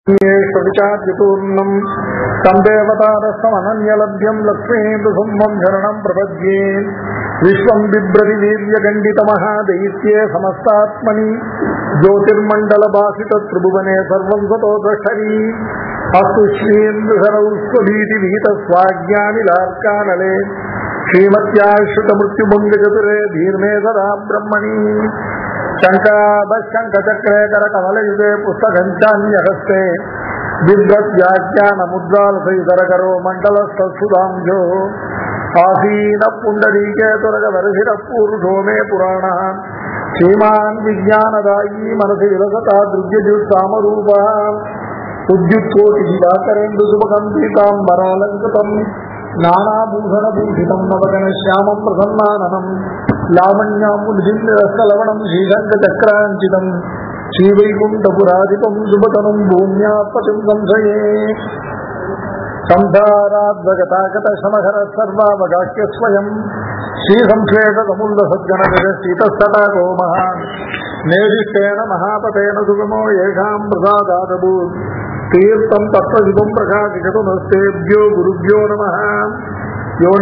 ूर्णम् तम् देवतारसमनन्यलभ्यम् लक्ष्मीन्दुसुम्बम् शरणम् प्रपद्ये विश्वम् बिभ्रति वीर्यगण्डितमहादैत्ये समस्तात्मनि ज्योतिर्मण्डलभासितत्रिभुवने सर्वम् सतो द्रष्टरी अस्तु श्रीन्द्रधरौ स्वभीतिविहितस्वाज्ञानिलार्कानले श्रीमत्याश्रितमृत्युभङ्गचतुरे धीर्मे सदा ब्रह्मणि शङ्काभशङ्खचक्रे करकमलयुगे पुस्तकञ्चान्यहस्ते बिभ्रत्याख्यानमुद्रालसैतरकरो मण्डलस्थसुधांशो आसीन पुण्डरीके तुरगदर्शिनः पूरुषो मे पुराणः श्रीमान् विज्ञानदायी मनसि विलसता दृग्यजुत्सामरूपः उद्युत्कोटिदिवाकरेन्दुसुभगम् पीताम्बरालङ्कृतम् नानाभूषणभूषितम् नवगणश्यामम् प्रसन्नाननम् लावण्यामुनिजिन्दरस्कलवणम् श्रीशङ्खचक्राञ्चितम् श्रीवैकुण्ठपुराधिपम् सुभतनुम् भूम्या पतिम् संशये संसाराद्वगतागतशमहर सर्वावगाह्य स्वयम् श्रीसंश्लेषकमुल्लसज्जनगजशीतस्तटाको महान् नेदिष्टेन महापतेन सुगमो येषाम् प्रसादादभूत् तीर्थम् तत्त्वशिवम् प्रकाशिकतु नस्तेभ्यो गुरुभ्यो नमः यो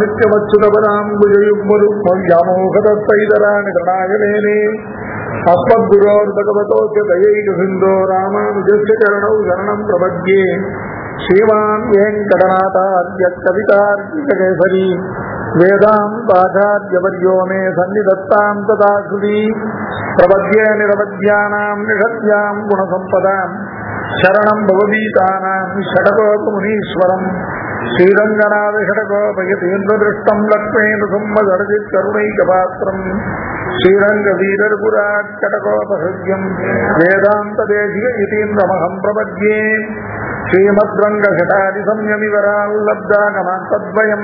नित्यमच्युतपदाम्बुजयुग्मरुग्मव्यामोहदत्तैतराणि प्रणायनेने अस्मद्गुरोर्भगवतोऽस्य दयैकसिन्धो रामानुजस्य चरणौ शरणम् प्रपद्ये श्रीमान् वेङ्कटनाथार्य कवितार्किककेसरी वेदान्ताचार्यवर्यो मे सन्निधत्ताम् तदा श्रुति प्रपद्ये निरवद्यानाम् निषद्याम् गुणसम्पदाम् शरणम् भवदीतानाम् षडकोपमुनीश्वरम् श्रीरङ्गनाथ षडकोपयतीन्द्रदृष्टम् लक्ष्मेन्दुसुम्मदर्जित् करुणैकपात्रम् श्रीरङ्गवीरर्पुराट् कटकोपहृद्यम् वेदान्तदेशिक इतीन्द्रमहम् प्रपद्ये श्रीमद्रङ्गषटादिसंयमिवराल्लब्धागमान्तद्वयम्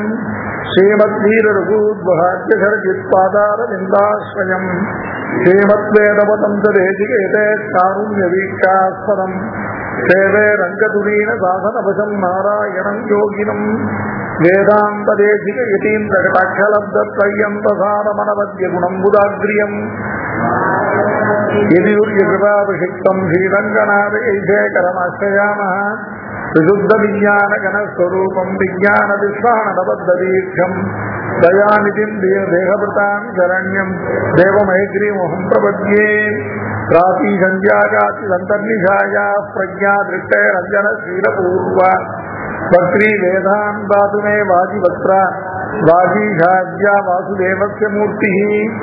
श्रीमद्वीररघूद्वहाद्यशर्जित्पादारविन्दाश्रयम् श्रीमद्वेदवतम् च देशिकेते कारुण्यवीक्षास्पदम् सेवे रङ्गतुलीन साधनवशम् नारायणम् योगिनम् वेदान्तदेशिक यतीन्द्रकटाक्षलब्धत्रय्यन्तसारमनवद्यगुणम् बुधाग्र्यम् यदियुर्यकृपाभिषिक्तम् श्रीरङ्गनाथैशेखरमाश्रयामः विशुद्धविज्ञानगणस्वरूपम् विज्ञानविश्वानबद्धदीक्षम् दयानिधिम् देहभृताम् शरण्यम् देवमैग्रीमोहम् प्रपद्ये प्रातीसञ्ज्ञागातिसन्तर्निशायाः प्रज्ञादृष्टैरञ्जनशीलपूर्व वक्त्री वेदान् दातु मे वाजिवक्त्रा वागीषाद्या वासुदेवस्य मूर्तिः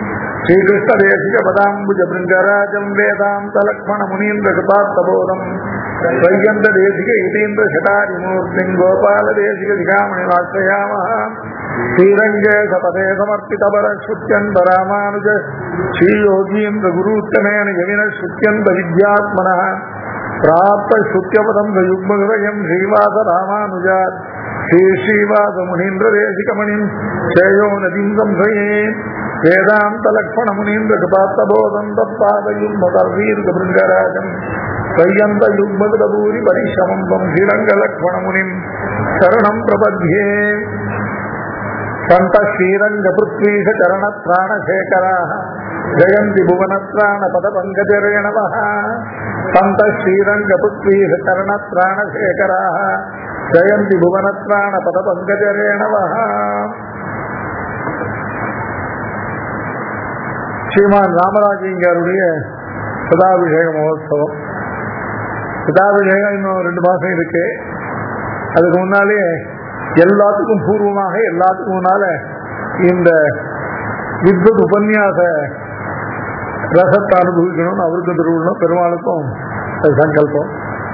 श्रीकृष्णदेशिकपदाम्बुजभृङ्गराजम् वेदान्तलक्ष्मणमुनीन्द्रकृपात्तबोधम् वैयन्तदेशिक इतीन्द्रषटारिमूर्तिम् गोपालदेशिकदिगामणिमाश्रयामः श्रीरङ्गे सपदे समर्पितपरश्रुत्यन्तरामानुज श्रीयोगीन्द्रगुरूत्तमेन यमिनः श्रुत्यन्तविद्यात्मनः प्राप्तश्रुत्यपदम् सयुग्महृदयम् श्रीवासरामानुजात् श्रीश्रीवासमुनीन्द्रदेशिकमणिम् श्रेयो नदीम् संशये वेदान्तलक्ष्मणमुनीन्द्रकृपात्तबोधम् तत्पादयुग्मकर्वीर्गभृङ्गराजम् त्रय्यन्तयुग्मकृतभूरि परिश्रमम् त्वम् श्रीरङ्गलक्ष्मणमुनिम् शरणम् प्रपद्ये सन्तः श्रीरङ्गपृथ्वीशचरणत्राणशेखराः जयन्ति भुवनत्राणपदपङ्कजरेणवः सन्तः श्रीरङ्गपृथ्वीशचरणत्राणशेखराः जयन्ति भुवनत्राणपदपङ्कजरेणवः ஸ்ரீமான் ராமராஜிங்காருடைய சதாபிஷேக மகோத்சவம் சதாபிஷேகம் இன்னும் ரெண்டு மாசம் இருக்கு அதுக்கு முன்னாலே எல்லாத்துக்கும் பூர்வமாக எல்லாத்துக்கும் முன்னால இந்த வித்வத் உபன்யாச ரசத்தை அனுபவிக்கணும்னு அவருக்கும் திருவிழணும் பெருமாளுக்கும் சங்கல்பம்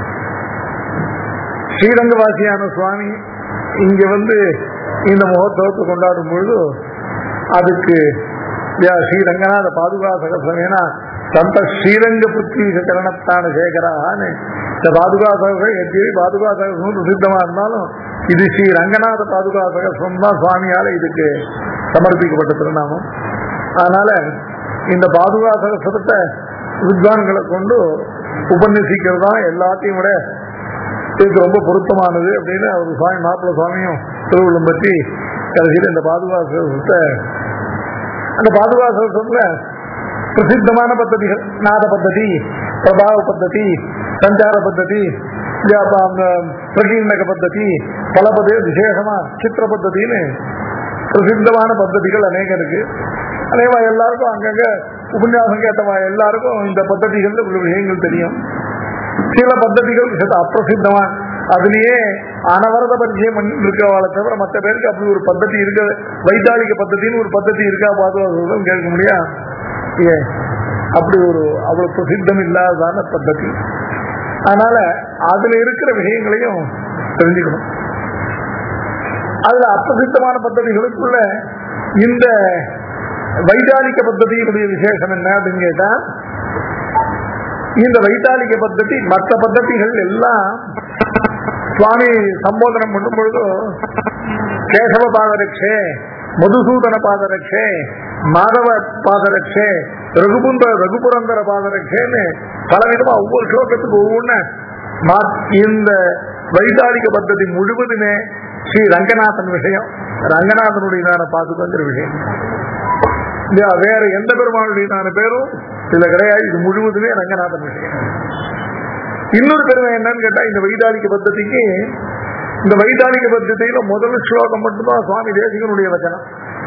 ஸ்ரீரங்கவாசியான சுவாமி இங்க வந்து இந்த மகோத்சவத்தை கொண்டாடும் பொழுது அதுக்கு ஸ்ரீரங்கநாத பாதுகா சகசம் ஏன்னா சந்த ஸ்ரீரங்க புத்தி சரணத்தான சேகரான்னு இந்த பாதுகா சகசம் எத்தனை பாதுகா சகசம் பிரசித்தமா இருந்தாலும் இது ஸ்ரீ ரங்கநாத பாதுகா சகசம் தான் சுவாமியால இதுக்கு சமர்ப்பிக்கப்பட்ட திருநாமம் அதனால இந்த பாதுகா சகசத்தை வித்வான்களை கொண்டு உபன்யசிக்கிறது தான் எல்லாத்தையும் விட இதுக்கு ரொம்ப பொருத்தமானது அப்படின்னு அவர் சுவாமி மாப்பிள்ள சுவாமியும் திருவிழம் பற்றி கடைசியில் இந்த பாதுகா சகசத்தை அந்த பாதுகா சகசத்துல பிரசித்தமான பద్ధதிகள் நாத பద్ధதி பிரபாவ பద్ధதி சஞ்சார பద్ధதி இல்லையா, அப்ப அந்த பிரகீர்ணக பத்ததி பல பദ്ധதி விசேஷமா சித்திர பத்ததின்னு பிரசித்தமான பద్ధதிகள் அநேகம் இருக்கு அதேவா எல்லாருக்கும் அங்கங்க உபன்யாசம் கேட்டவா எல்லாருக்கும் இந்த பద్ధதிகள் உள்ள விஷயங்கள் தெரியும் சில பద్ధதிகள் சற்று அப்பிரசித்தமா அதுலயே அனவரத பரிச்சயம் பண்ணி இருக்கவாளை தவிர மற்ற பேருக்கு அப்படி ஒரு பద్ధதி இருக்க வைத்தாளிக பద్ధதின்னு ஒரு பద్ధதி இருக்கா பார்த்து கேட்க முடியா ஏ அப்படி ஒரு அவ்வளவு பிரசித்தம் இல்லாததான பద్ధதி அதனால அதுல இருக்கிற விஷயங்களையும் தெரிஞ்சுக்கணும் அதுல அப்பிரசித்தமான பద్ధதிகளுக்குள்ள இந்த வைதாலிக பద్ధதியினுடைய விசேஷம் என்ன அப்படின்னு கேட்டா இந்த வைத்தாலிக பద్ధதி மற்ற பద్ధதிகள் எல்லாம் சுவாமி சம்போதனம் பண்ணும் பொழுது கேசவ பாதரட்சே மதுசூதன பாதரட்சே மாதவ பாதரட்சே ரகுபுந்த ரகுபுரந்தர பாதரட்சேன்னு பலவிதமா ஒவ்வொரு ஸ்லோகத்துக்கு ஒவ்வொன்று இந்த வைத்தாலிக பద్ధதி முழுவதுமே ஸ்ரீ ரங்கநாதன் விஷயம் ரங்கநாதனுடைய பாதுகாங்கிற விஷயம் இல்லையா வேற எந்த பெருமானுடைய பேரும் இதுல கிடையாது இது முழுவதுமே ரங்கநாதன் விஷயம் இன்னொரு பெருமை என்னன்னு கேட்டா இந்த வைதாலிக பద్ధதிக்கு இந்த வைதாலிக பద్ధதியில முதல் ஸ்லோகம் மட்டும்தான் சுவாமி தேசிகனுடைய வச்சனம்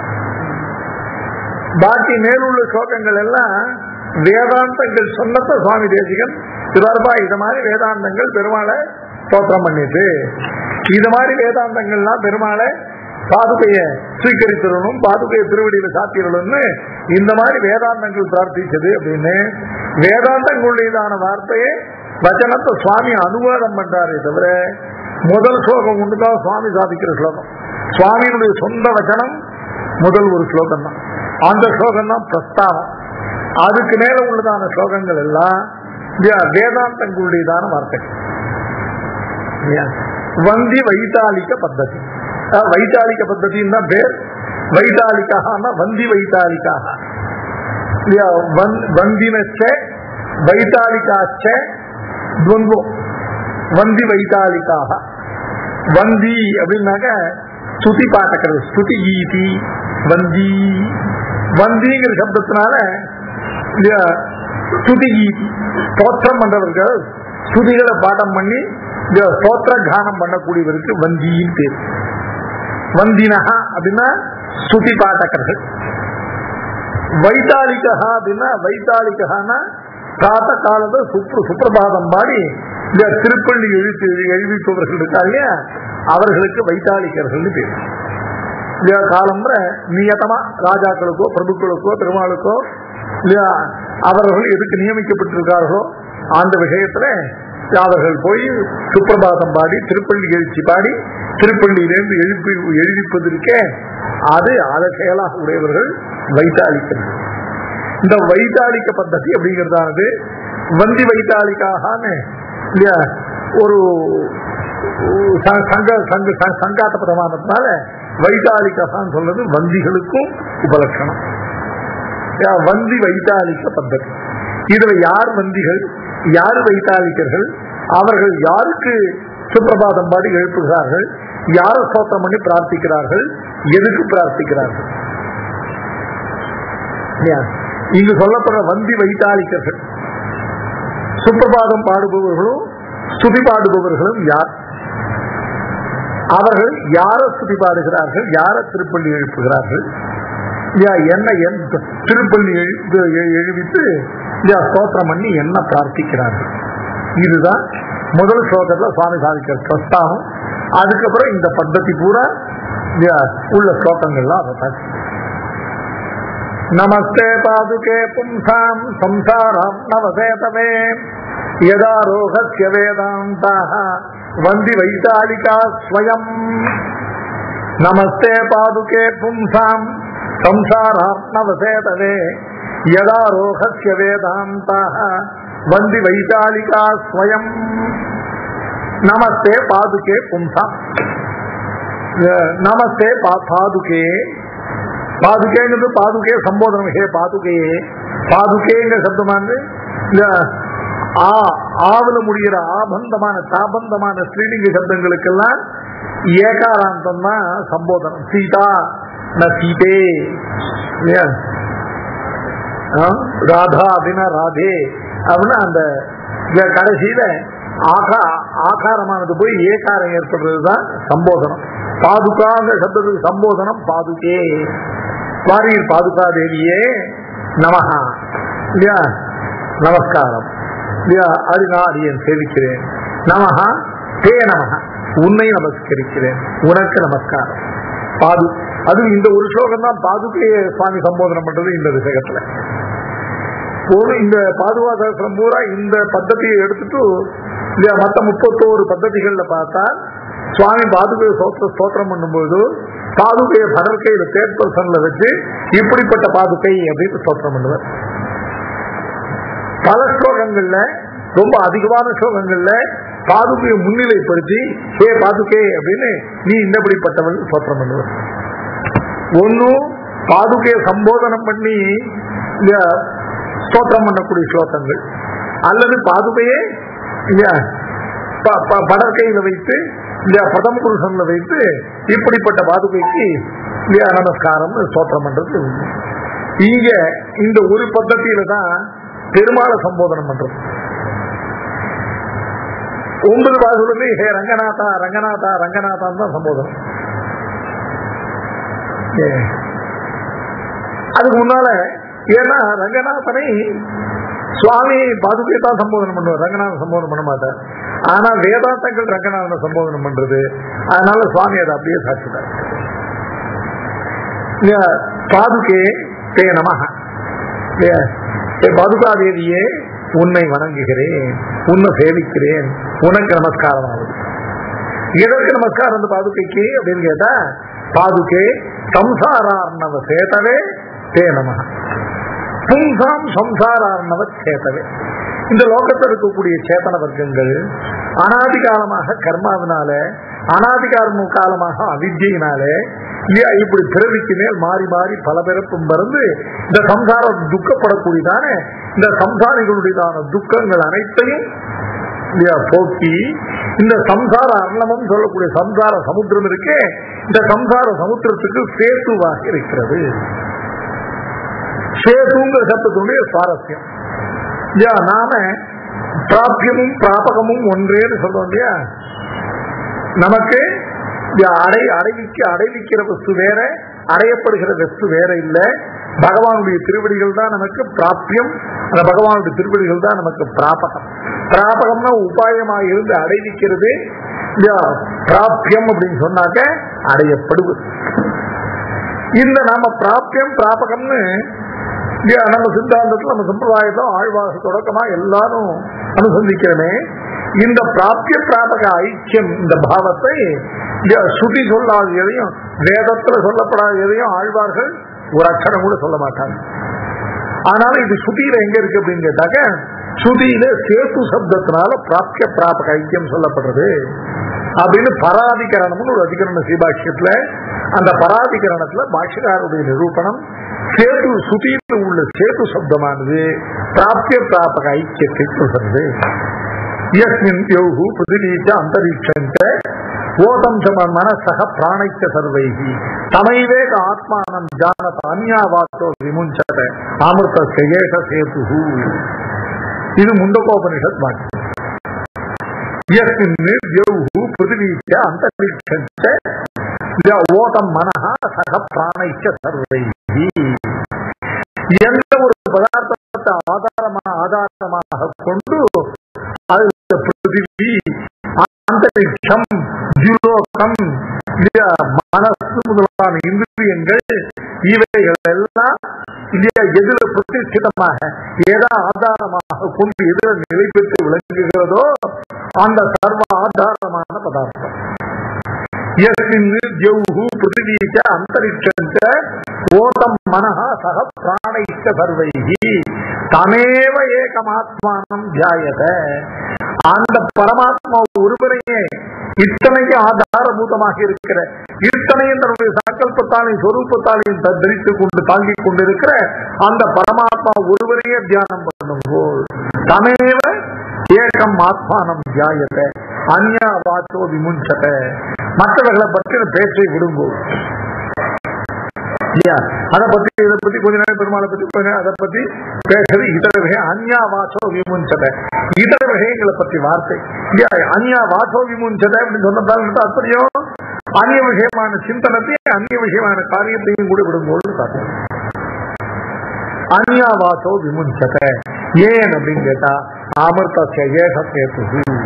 பாக்கி மேலுள்ள ஸ்லோகங்கள் எல்லாம் வேதாந்தங்கள் சொன்னத சுவாமி தேசிகன் சிவர்பா இது மாதிரி வேதாந்தங்கள் பெருமாளை ஸ்தோத்திரம் பண்ணிட்டு இது மாதிரி வேதாந்தங்கள்லாம் பெருமாளை பாதுகைய ஸ்வீகரித்திடணும் பாதுகைய திருவடியில சாத்திடணும்னு இந்த மாதிரி வேதாந்தங்கள் பிரார்த்திச்சது அப்படின்னு வேதாந்தங்களுடையதான வார்த்தையை வச்சனத்தை சுவாமி அனுவாதம் பண்றாரே தவிர முதல் ஸ்லோகம் ஒன்றுதான் சுவாமி சாதிக்கிற ஸ்லோகம் சுவாமியினுடைய சொந்த வச்சனம் முதல் ஒரு ஸ்லோகம் தான் அந்த ஸ்லோகம் தான் பிரஸ்தானம் அதுக்கு மேல உள்ளதான ஸ்லோகங்கள் எல்லாம் வேதாந்தங்களுடையதான வார்த்தை வந்தி வைத்தாலிக பத்ததி வைத்தாலிக பத்ததின்னு தான் பேர் வைத்தாலிக்காக வந்தி வைத்தாலிக்காக வந்தினச்ச வைத்தாலிக்காச்ச துவந்துவம் வந்தி வைத்தாலிக்காக வந்தி அப்படின்னாக்க ஸ்துதி பாட்டக்கிறது ஸ்துதி கீதி வந்தி வந்திங்கிற சப்தத்தினால ஸ்துதி கீதி ஸ்தோத்திரம் பண்றவர்கள் ஸ்துதிகளை பாடம் பண்ணி ஸ்தோத்திர கானம் பண்ணக்கூடியவருக்கு வந்தின்னு பேர் வந்தினஹா அப்படின்னா ஸ்துதி பாட்டகர்கள் வைத்தாலிகா அப்படின்னா வைத்தாலிகானா காத்த காலத்தை சுப்ர சுப்பிரபாதம் பாடி இந்த திருப்பள்ளி எழுத்து எழுதிப்பவர்கள் இருக்கா இல்லையா அவர்களுக்கு வைத்தாலிகர்கள் பேர் இல்லையா காலம்புற நியதமா ராஜாக்களுக்கோ பிரபுக்களுக்கோ பெருமாளுக்கோ இல்லையா அவர்கள் எதுக்கு நியமிக்கப்பட்டிருக்கார்களோ அந்த விஷயத்துல அவர்கள் போய் சுப்பிரபாதம் பாடி திருப்பள்ளி எழுச்சி பாடி திருப்பள்ளியிலிருந்து எழுப்பி எழுதிப்பதற்கே அது அதை செயலாக உடையவர்கள் வைத்தாளிக்கிறது இந்த வைத்தாளிக்க பద్ధதி அப்படிங்கிறதானது வந்தி வைத்தாளிக்காகனு இல்லையா ஒரு சங்க சங்க சங்காத்த பிரமாணத்தினால வைத்தாளிக்கான்னு சொல்றது வந்திகளுக்கும் உபலட்சணம் வந்தி வைத்தாளிக்க பద్ధதி இதுல யார் வந்திகள் யார் வைத்தாளிக்கர்கள் அவர்கள் யாருக்கு சுப்பிரபாதம் பாடி எழுப்புகிறார்கள் யார ஸ்தோத்திரம் பண்ணி பிரார்த்திக்கிறார்கள் எதுக்கு பிரார்த்திக்கிறார்கள் இங்கு சொல்லப்படுற வந்தி வைத்தாளிக்கர்கள் சுப்பிரபாதம் பாடுபவர்களும் ஸ்துதி பாடுபவர்களும் யார் அவர்கள் யார ஸ்துதி பாடுகிறார்கள் யார திருப்பள்ளி எழுப்புகிறார்கள் என்ன திருப்பள்ளி எழுவித்து ஸ்தோத்திரம் பண்ணி என்ன பிரார்த்திக்கிறார்கள் இதுதான் முதல் ஸ்லோகத்துல சுவாமி சாதிக்கிற பிரஸ்தானம் அதுக்கப்புறம் இந்த பద్ధதி பூரா உள்ள ஸ்லோகங்கள்லாம் அதை சாட்சி நமஸ்தே பாதுகே பும்சாம் சம்சாரம் நவசேதமே யதாரோகஸ்ய வேதாந்தாக வந்தி வைத்தாலிகா ஸ்வயம் நமஸ்தே பாதுகே பும்சாம் சம்சாரம் நவசேதவே யதாரோகஸ்ய வேதாந்தாக வந்தி வைத்தாலிகா ஸ்வயம் நமஸ்தே பாதுகே பும்சாம் நமஸ்தே பாதுகே பாதுகேங்கிறது பாதுகே சம்போதனம் ஹே பாதுகையே பாதுகேங்கிற சப்தமானது இந்த ஆ ஆவல முடிகிற ஆபந்தமான தாபந்தமான ஸ்ரீலிங்க சப்தங்களுக்கெல்லாம் ஏகாராந்தம் தான் சம்போதனம் சீதா ந சீதே இல்லையா ராதா அப்படின்னா ராதே அப்படின்னா அந்த கடைசியில ஆகா ஆகாரமானது போய் ஏகாரம் ஏற்படுறதுதான் சம்போதனம் பாதுகாங்க சப்தத்துக்கு சம்போதனம் பாதுகே வாரியில் பாதுகா தேவியே நமஹா இல்லையா நமஸ்காரம் இல்லையா அது நான் அடியேன் சேவிக்கிறேன் நமஹா தே நமஹா உன்னை நமஸ்கரிக்கிறேன் உனக்கு நமஸ்காரம் பாது அது இந்த ஒரு ஸ்லோகம் தான் பாதுகையை சுவாமி சம்போதனம் பண்றது இந்த விஷயத்துல ஒரு இந்த பாதுகா சாஸ்திரம் பூரா இந்த பద్ధதியை எடுத்துட்டு இல்லையா மற்ற முப்பத்தோரு பద్ధதிகள்ல பார்த்தா சுவாமி பாதுகையை சோத்திர ஸ்தோத்திரம் பண்ணும்போது பாதுகையை படற்கையில தேர்ட் பர்சன்ல வச்சு இப்படிப்பட்ட பாதுகை அப்படின்னு ஸ்தோத்திரம் பண்ணுவார் பல ஸ்லோகங்கள்ல ரொம்ப அதிகமான ஸ்லோகங்கள்ல பாதுகையை முன்னிலைப்படுத்தி ஹே பாதுகே அப்படின்னு நீ இன்னபடிப்பட்டவன் ஸ்தோத்திரம் பண்ணுவார் ஒன்னும் பாதுகையை சம்போதனம் பண்ணி இந்த ஸ்தோத்திரம் பண்ணக்கூடிய ஸ்லோகங்கள் அல்லது பாதுகையே இல்லையா ப- ப- படற்கையில வைத்து இல்லையா பிரதம புருஷன்ல வைத்து இப்படிப்பட்ட பாதுகைக்கு இல்லையா நமஸ்காரம் ஸ்தோத்திரம் பண்றது உண்டு. இங்க இந்த ஒரு பద్ధதியில தான் பெருமாளை சம்போதனம் பண்றது ஒன்பது பாசுரமே ஹே ரங்கநாதா ரங்கநாதா ரங்கநாதான் தான் சம்போதனம் ஏ. அதுக்கு முன்னால ஏன்னா ரங்கநாதனை சுவாமி பாதுகை தான் சம்போதனம் பண்ணுவார் ரங்கநாதன் சம்போதனம் பண்ண மாட்டார் ஆனா வேதாந்தங்கள் ரங்கநாதனை சம்போதனம் பண்றது அதனால சுவாமி அதை அப்படியே சாட்சிட்டார் இல்லையா, பாதுகே தே நமஹ இல்லையா, ஏ பாதுகாதேவியே உன்னை வணங்குகிறேன் உன்னை சேவிக்கிறேன் உனக்கு நமஸ்காரம் ஆகுது எதற்கு நமஸ்காரம் அந்த பாதுகைக்கு அப்படின்னு கேட்டா பாதுகே சம்சாரார்ணவ சேதவே தே நமஹ பும்சாம் சம்சாரார்ணவ சேதவே இந்த லோகத்தில் இருக்கக்கூடிய சேத்தன வர்க்கங்கள் அனாதி காலமாக கர்மாவினால அனாதி கால காலமாக அவித்தியினாலே இல்லையா இப்படி பிறவிக்கு மேல் மாறி மாறி பல பிறப்பும் பிறந்து இந்த சம்சாரம் துக்கப்படக்கூடியதான இந்த சம்சாரிகளுடையதான துக்கங்கள் அனைத்தையும் இல்லையா போக்கி இந்த சம்சார அர்ணவம் சொல்லக்கூடிய சம்சார சமுத்திரம் இருக்கே இந்த சம்சார சமுத்திரத்துக்கு சேத்துவாக இருக்கிறது சேதுங்கிற சப்தத்தினுடைய சுவாரஸ்யம் இல்லையா நாம பிராபியமும் பிராபகமும் ஒன்றேன்னு சொல்றோம் இல்லையா நமக்கு இந்த அடை அடைவிக்க அடைவிக்கிற வஸ்து வேற அடையப்படுகிற வஸ்து வேற இல்ல பகவானுடைய திருவடிகள் தான் நமக்கு பிராபியம் அந்த பகவானுடைய திருவடிகள் தான் நமக்கு பிராபகம் பிராபகம்னா உபாயமாக இருந்து அடைவிக்கிறது இல்லையா பிராபியம் அப்படின்னு சொன்னாக்க அடையப்படுவது இந்த நாம பிராபியம் பிராபகம்னு இல்லையா நம்ம சித்தாந்தத்தில் நம்ம சம்பிரதாயத்தை ஆழ்வாச தொடக்கமா எல்லாரும் அனுசந்திக்கிறோமே இந்த பிராபிய பிராபக ஐக்கியம் இந்த பாவத்தை இல்லையா சுட்டி சொல்லாத எதையும் வேதத்துல சொல்லப்படாத எதையும் ஆழ்வார்கள் ஒரு அக்ஷரம் கூட சொல்ல மாட்டாங்க ஆனால இது சுதியில எங்க இருக்கு அப்படின்னு கேட்டாக்க சுதியில சேத்து சப்தத்தினால பிராபிய பிராபக ஐக்கியம் சொல்லப்படுறது அப்படின்னு பராதிகரணம்னு ஒரு அதிகரண சீபாஷ்யத்துல அந்த பராதிகரணத்துல பாஷ்யக்காரருடைய நிரூபணம் சேது சுதியில் உள்ள சேது சப்தமானது பிராபிய பிராபக ஐக்கியத்தை சொல்றது யஸ்மின் யோகு பிருதிவீச்ச அந்தரீட்சந்த ஓதம் சம மனசக பிராணைச்ச சர்வைகி தமைவேக ஆத்மானம் ஜானத அந்யாவாத்தோ விமுஞ்சத அமிர்த சேஷ சேது இது முண்டகோபனிஷத் வாக்கியம் யஸ்மின் யோகு பிருதிவீச்ச அந்தரீட்சந்த ஓதம் மனஹ சக பிராணைச்ச சர்வைகி எந்த ஒரு பதார்த்தத்தை ஆதாரமா ஆதாரமாக கொண்டு அது இந்த பிருத்திவி அந்தரிக்ஷம் ஜுலோகம் இல்லையா மனசு முதலான இந்திரியங்கள் இவைகள் எல்லாம் இல்லையா எதிர பிரதிஷ்டிதமாக ஏதா ஆதாரமாக கொண்டு எதிர நிலை பெற்று விளங்குகிறதோ அந்த சர்வ ஆதாரமான பதார்த்தம் யஸ்மின்னு பிருத்திவீச்ச அந்தரிக்ஷஞ்ச ஓதம் மனஹ சக பிராணைச்ச சர்வைகி தமேவ ஏகமாத்மானம் தியாயத அந்த பரமாத்மா ஒருவரையே இத்தனைக்கு ஆதாரபூதமாக இருக்கிற இத்தனையும் தன்னுடைய சங்கல்பத்தாலையும் சொரூபத்தாலையும் தரித்துக் கொண்டு தாங்கிக் கொண்டிருக்கிற அந்த பரமாத்மா ஒருவரையே தியானம் பண்ணும்போது தமேவ ஏகம் ஆத்மானம் தியாயத அந்யா வாச்சோ விமுஞ்சத மற்றவர்களை பற்றின பேச்சை விடுங்கோ இல்லையா அதை பத்தி இதை பத்தி கொஞ்ச நேரம் பெருமாளை பத்தி கொஞ்ச நேரம் அதை பத்தி பேசுறது இதர விஷயம் அந்யா வாசோ விமுஞ்சத இதர விஷயங்களை பற்றி வார்த்தை இல்லையா அந்யா வாசோ விமுஞ்சத அப்படின்னு சொன்னதால் தாற்பயம் அந்நிய விஷயமான சிந்தனத்தையும் அந்நிய விஷயமான காரியத்தையும் கூட விடும்போது தாற்பயம் அந்யா வாசோ விமுஞ்சத ஏன் அப்படின்னு கேட்டா அமிர்தசிய ஏகசேத்து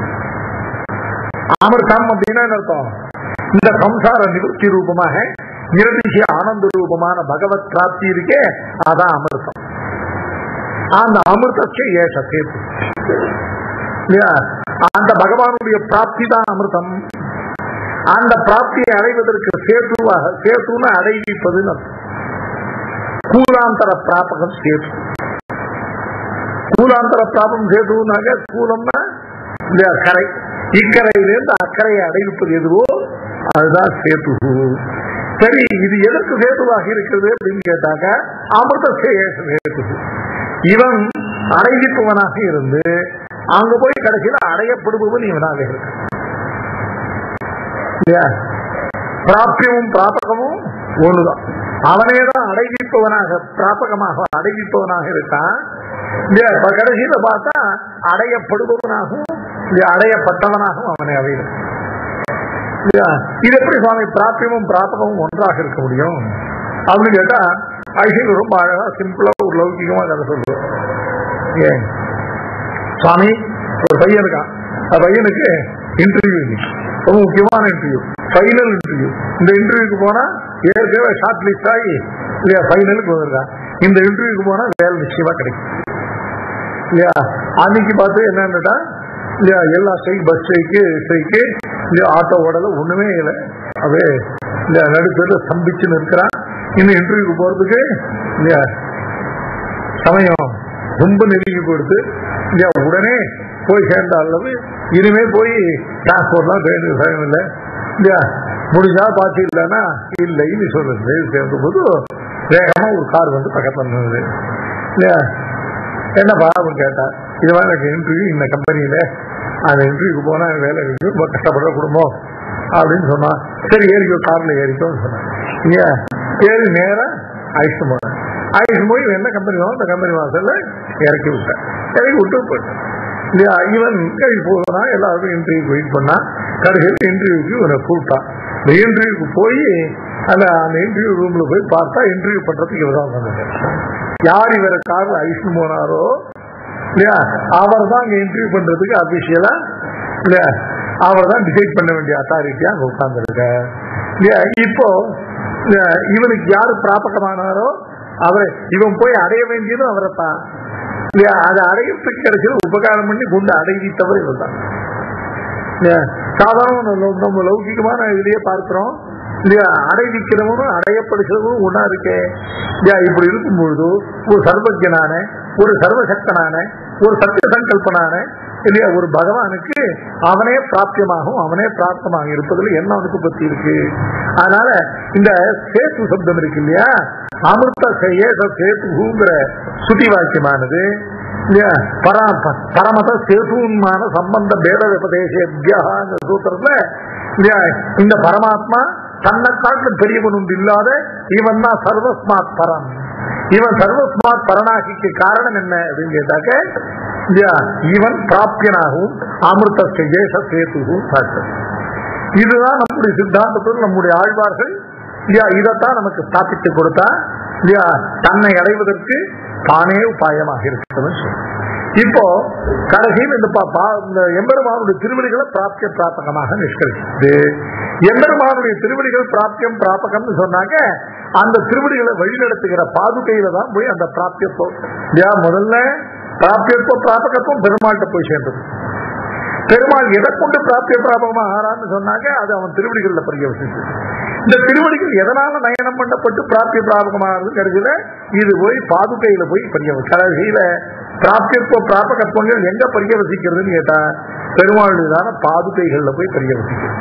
அமிர்தம் அப்படின்னா என்ன அர்த்தம் இந்த சம்சார நிவர்த்தி ரூபமாக நிரதிசிய ஆனந்த ரூபமான பகவத் பிராப்தி இருக்கே அதான் அமிர்தம் அந்த அமிர்தத்தை ஏச சேத்து இல்லையா அந்த பகவானுடைய பிராப்தி தான் அமிர்தம் அந்த பிராப்தியை அடைவதற்கு சேத்துவாக சேத்துன்னு அடைவிப்பதுன்னு அர்த்தம். கூலாந்தர பிராபகம் சேது கூலாந்தர பிராபம் சேதுனாக்க கூலம்னா இல்லையா கரை இக்கரையிலிருந்து அக்கறையை அடைவிப்பது எதுவோ அதுதான் சேது சரி இது எதற்கு சேதுவாக இருக்கிறது அப்படின்னு கேட்டாக்க அமிர்த சேது இவன் அடைவிப்பவனாக இருந்து அங்க போய் கடைசியில் அடையப்படுபவன் இவனாக இருக்கு இல்லையா பிராபியமும் பிராபகமும் ஒண்ணுதான் அவனே தான் அடைவிப்பவனாக பிராபகமாக அடைவிப்பவனாக இருக்கான் இல்லையா இப்ப கடைசியில பார்த்தா அடையப்படுபவனாகவும் இல்லையா அடையப்பட்டவனாகவும் அவனை அவையும் இல்லையா இது எப்படி சுவாமி பிராபியமும் பிராபகமும் ஒன்றாக இருக்க முடியும் அப்படின்னு கேட்டா ஐசிக்கு ரொம்ப அழகா சிம்பிளா ஒரு லௌகிகமா கதை சொல்றோம் ஏன் சுவாமி ஒரு பையன் இருக்கான் அந்த பையனுக்கு இன்டர்வியூ இன்னைக்கு ரொம்ப முக்கியமான இன்டர்வியூ ஃபைனல் இன்டர்வியூ இந்த இன்டர்வியூக்கு போனா ஏற்கனவே ஷார்ட் லிஸ்ட் ஆகி இல்லையா ஃபைனலுக்கு வந்திருக்கான் இந்த இன்டர்வியூக்கு போனா வேலை நிச்சயமா கிடைக்கும் இல்லையா அன்னைக்கு பார்த்து என்னன்னுட்டா இல்லையா எல்லா ஸ்ட்ரைக் பஸ் ஸ்ட்ரைக்கு ஸ்ட்ரைக்கு இல்லையா ஆட்டோ ஓடல ஒண்ணுமே இல்லை அப்படியே இல்லையா நடுத்தர ஸ்தம்பிச்சுன்னு இருக்கிறான் இந்த இன்டர்வியூக்கு போறதுக்கு இல்லையா சமயம் ரொம்ப நெருங்கி கொடுத்து இல்லையா உடனே போய் சேர்ந்த அளவு இனிமே போய் டிரான்ஸ்போர்ட்லாம் ட்ரெயின் இல்லை இல்லையா முடிஞ்சா பார்த்து இல்லைன்னா இல்லைன்னு சொல்றது சேர்ந்த போது வேகமா ஒரு கார் வந்து பக்கத்துல நின்னுது இல்லையா என்னப்பா அப்படின்னு கேட்டா இது மாதிரி எனக்கு இன்டர்வியூ இந்த கம்பெனியில அந்த இன்டர்வியூக்கு போனா வேலை இருக்கு ரொம்ப கஷ்டப்படுற குடும்பம் அப்படின்னு சொன்னா சரி ஏறிக்கோ கார்ல ஏறிக்கோன்னு சொன்னான் இல்லையா ஏறி நேரா அழைச்சிட்டு போனேன் அழைச்சிட்டு போய் இவன் என்ன கம்பெனி வாங்க அந்த கம்பெனி வாசல்ல இறக்கி விட்டேன் இறக்கி விட்டு போயிட்டேன் இல்லையா இவன் கழி போனா எல்லாருக்கும் இன்டர்வியூக்கு வெயிட் பண்ணா கடைசியில் இன்டர்வியூக்கு இவனை கூப்பிட்டான் இந்த இன்டர்வியூக்கு போய் அந்த அந்த இன்டர்வியூ ரூம்ல போய் பார்த்தா இன்டர்வியூ பண்றதுக்கு இவர் தான் வந்தாங்க யார் இவரை கார்ல அழிச்சுட்டு போனாரோ இல்லையா அவர் தான் அங்க இன்டர்வியூ பண்றதுக்கு அபிஷியலா இல்லையா அவர் தான் டிசைட் பண்ண வேண்டிய அத்தாரிட்டியா அங்க உட்கார்ந்துருக்க இல்லையா இப்போ இல்லையா, இவனுக்கு யாரு பிராபகமானாரோ அவரை இவன் போய் அடைய வேண்டியதும் அவரை தான் இல்லையா அதை அடையறதுக்கு கிடைச்சது உபகாரம் பண்ணி கொண்டு அடைவித்தவர் இவர் தான் இல்லையா சாதாரண நம்ம- நம்ம லௌகிகமான இதுலயே பார்க்கிறோம் இல்லையா அடைவிக்கிறவனும் அடையப்படுகிறவனும் ஒன்னா இருக்கே இல்லையா இப்படி இருக்கும் பொழுது ஒரு சர்வஜனான ஒரு சர்வசக்தனான ஒரு சத்திய சங்கல்பனான இல்லையா ஒரு பகவானுக்கு அவனே பிராப்தியமாகவும் அவனே பிராப்தமாக இருப்பதில் என்ன அவனுக்கு பத்தி இருக்கு அதனால இந்த சேத்து சப்தம் இருக்கு இல்லையா அமிர்த சேச சேத்துங்கிற சுத்தி வாக்கியமானது இல்லையா பர- பரமத சேதுன்மான சம்பந்த பேத விபதேசேபியா சூத்திரத்துல இல்லையா இந்த பரமாத்மா தன்னை காட்டிலும் பெரியவன் ஒன்று இல்லாத இவன் தான் சர்வஸ்மாத் பரம் இவன் சர்வஸ்மாத் பரனாகிக்கு காரணம் என்ன அப்படின்னு கேட்டாக்க இல்லையா இவன் பிராப்தியனாகவும் அமிர்த சேஷ சேதுவும் சாட்சம் இதுதான் நம்முடைய சித்தாந்தத்தில் நம்முடைய ஆழ்வார்கள் இல்லையா இதைத்தான் நமக்கு ஸ்தாபித்து கொடுத்தா இல்லையா தன்னை அடைவதற்கு தானே உபாயமாக இருக்கிறது இப்போ கடைசியில் இந்த பா- பா- இந்த எம்பெருமானுடைய திருவடிகளை பிராப்திய பிராபகமாக நிஷ்கரிச்சது எம்பெருமானுடைய திருவடிகள் பிராப்தியம் பிராபகம்னு சொன்னாங்க அந்த திருவடிகளை வழிநடத்துகிற பாதுகையில தான் போய் அந்த பிராப்தியத்துவம் இல்லையா முதல்ல பிராப்தியத்துவம் பிராபகத்துவம் பெருமாள்கிட்ட போய் சேர்ந்தது பெருமாள் எதை கொண்டு பிராப்திய பிராபகமாக ஆறான்னு சொன்னாங்க அது அவன் திருவடிகள்ல பரிகவசிச்சு இந்த திருவடிகள் எதனால நயனம் பண்ணப்பட்டு பிராப்திய பிராபகமாகிறது கிடைச்சது இது போய் பாதுகையில போய் பரியவ கடைசியில பிராப்தியத்துவ பிராபகத்துவங்கள் எங்க பரியவசிக்கிறதுன்னு கேட்டா பெருமாளுதான பாதுகைகள்ல போய் பரியவசிக்கிறது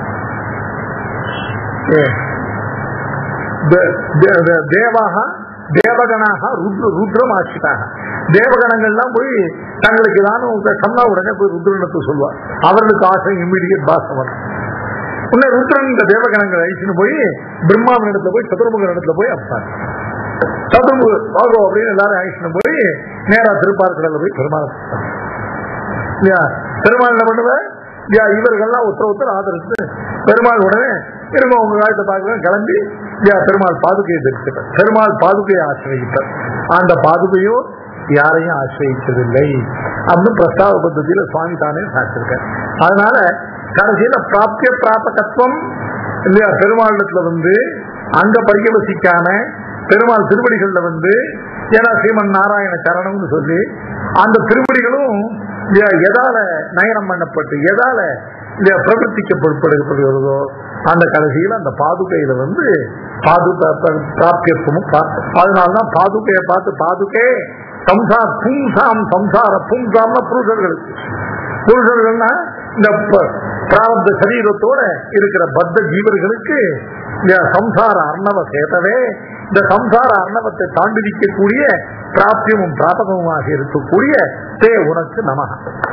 ஏ. தே- தே- தே- தேவாக தேவகனாக ருத்ர ருத்ரம் ஆசிட்டாக தேவகணங்கள்லாம் போய் தங்களுக்கு ஏதாவது சொன்னா உடனே போய் ருத்ரனத்தை சொல்லுவார் அவர்களுக்கு ஆசை இம்மிடியட் பாசவன் உடனே ருத்ரன் இந்த தேவகணங்கள் அழிச்சுன்னு போய் பிரம்மாவின் இடத்துல போய் சதுர்முகன் இடத்துல போய் அப்பார் சதும்பு வாகோ அப்படின்னு எல்லாரும் ஆயிடுச்சு போய் நேரா திருப்பார்கடல போய் பெருமாள் இல்லையா பெருமாள் என்ன பண்ணுவேன் இல்லையா இவர்கள்லாம் ஒருத்தர் ஒருத்தர் ஆதரிச்சு பெருமாள் உடனே திரும்ப உங்க காலத்தை பார்க்க கிளம்பி இல்லையா பெருமாள் பாதுகையை தரிசிப்பார் பெருமாள் பாதுகையை ஆசிரியப்பார் அந்த பாதுகையும் யாரையும் ஆசிரியச்சதில்லை அப்படின்னு பிரஸ்தாவ பద్ధதியில சுவாமி தானே சாச்சிருக்கார் அதனால கடைசியில பிராப்திய பிராபகத்துவம் இல்லையா பெருமாளத்துல வந்து அங்க பரிகவசிக்காம பெருமாள் திருவடிகள்ல வந்து ஏன்னா ஸ்ரீமன் நாராயண சரணம்னு சொல்லி அந்த திருவடிகளும் இல்லையா, எதால நயனம் பண்ணப்பட்டு எதால இல்லையா, பிரவர்த்திக்கப்படுகிறதோ அந்த கடைசியில அந்த பாதுகையில வந்து பாதுகா பிராப்தியத்துவமும் அதனால்தான் பாதுகையை பார்த்து பாதுகே சம்சா பும்சாம் சம்சார பும்சாம்னா புருஷர்களுக்கு புருஷர்கள்னா இந்த ப- பிராரப்த சரீரத்தோட இருக்கிற பத்த ஜீவர்களுக்கு இந்த சம்சார அர்ணவ சேதவே இந்த சம்சார அர்ணவத்தை தாண்டி நிற்கக்கூடிய பிராப்தியமும் பிராபகமுமாக இருக்கக்கூடிய தே உனக்கு நமக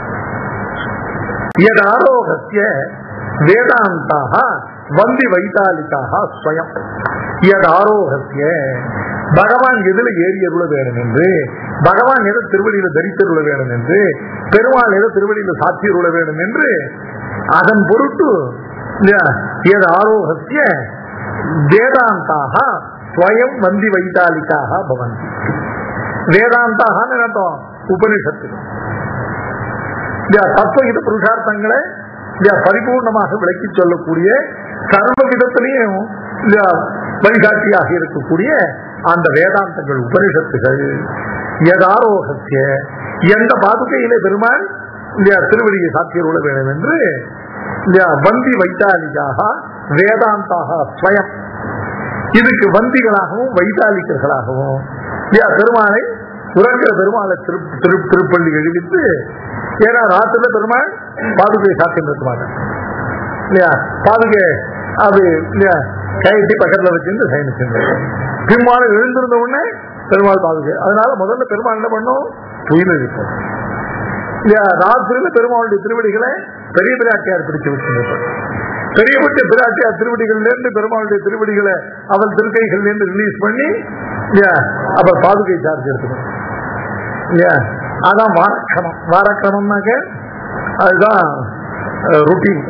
யதாரோகத்திய வேதாந்தாக வந்தி வைத்தாலிக்காக ஸ்வயம் யதாரோகத்திய பகவான் எதுல ஏறி அருள வேணும் என்று பகவான் எதை திருவடியில தரித்தருள வேணும் என்று பெருமாள் எதை திருவடியில சாத்தியருள வேணும் என்று அதன் பொருட்டு ஏது ஆரோகத்திய வேதாந்தாக ஸ்வயம் வந்தி வைத்தாலிக்காக பவந்தி வேதாந்தாக அர்த்தம் உபனிஷத்து இல்லையா தத்துவகித புருஷார்த்தங்களை இல்லையா பரிபூர்ணமாக விளக்கி சொல்லக்கூடிய சர்வ விதத்திலையும் இல்லையா வழிகாட்டியாக இருக்கக்கூடிய அந்த வேதாந்தங்கள் உபனிஷத்துகள் எதாரோகத்திய எந்த பாதுகையிலே பெருமாள் இல்லையா திருவடியை சாத்தியருள வேண்டும் என்று இல்லையா வந்தி வைத்தாலிக்காக வேதாந்தாக ஸ்வயம் இதுக்கு வந்திகளாகவும் வைத்தாலிக்கர்களாகவும் இல்லையா பெருமாளை உறங்கிற பெருமாளை திரு திரு திருப்பள்ளி எழுதித்து ஏன்னா ராத்திரில பெருமாள் பாதுகையை சாத்தியம் இருக்க மாட்டாங்க இல்லையா பாதுகை அது இல்லையா கைட்டி பக்கத்துல வச்சிருந்து சயனிச்சு பிம்மாலும் எழுந்திருந்த உடனே பெருமாள் பாதுகை அதனால முதல்ல பெருமாள் என்ன பண்ணும் தூய்மை வைப்போம் இல்லையா ராத்திரியில பெருமாளுடைய திருவடிகளை பெரிய பிராட்டியார் பிடிச்சு வச்சிருப்பார் பெரிய பட்ட பிராட்டியார் திருவடிகள்ல இருந்து பெருமாளுடைய திருவடிகளை அவள் திருக்கைகள்ல இருந்து ரிலீஸ் பண்ணி இல்லையா அப்ப பாதுகை சார்ஜ் எடுத்துக்கணும் இல்லையா அதான் வாரக்கிரமம் வாரக்கிரமம்னாக்க அதுதான் ருட்டீன்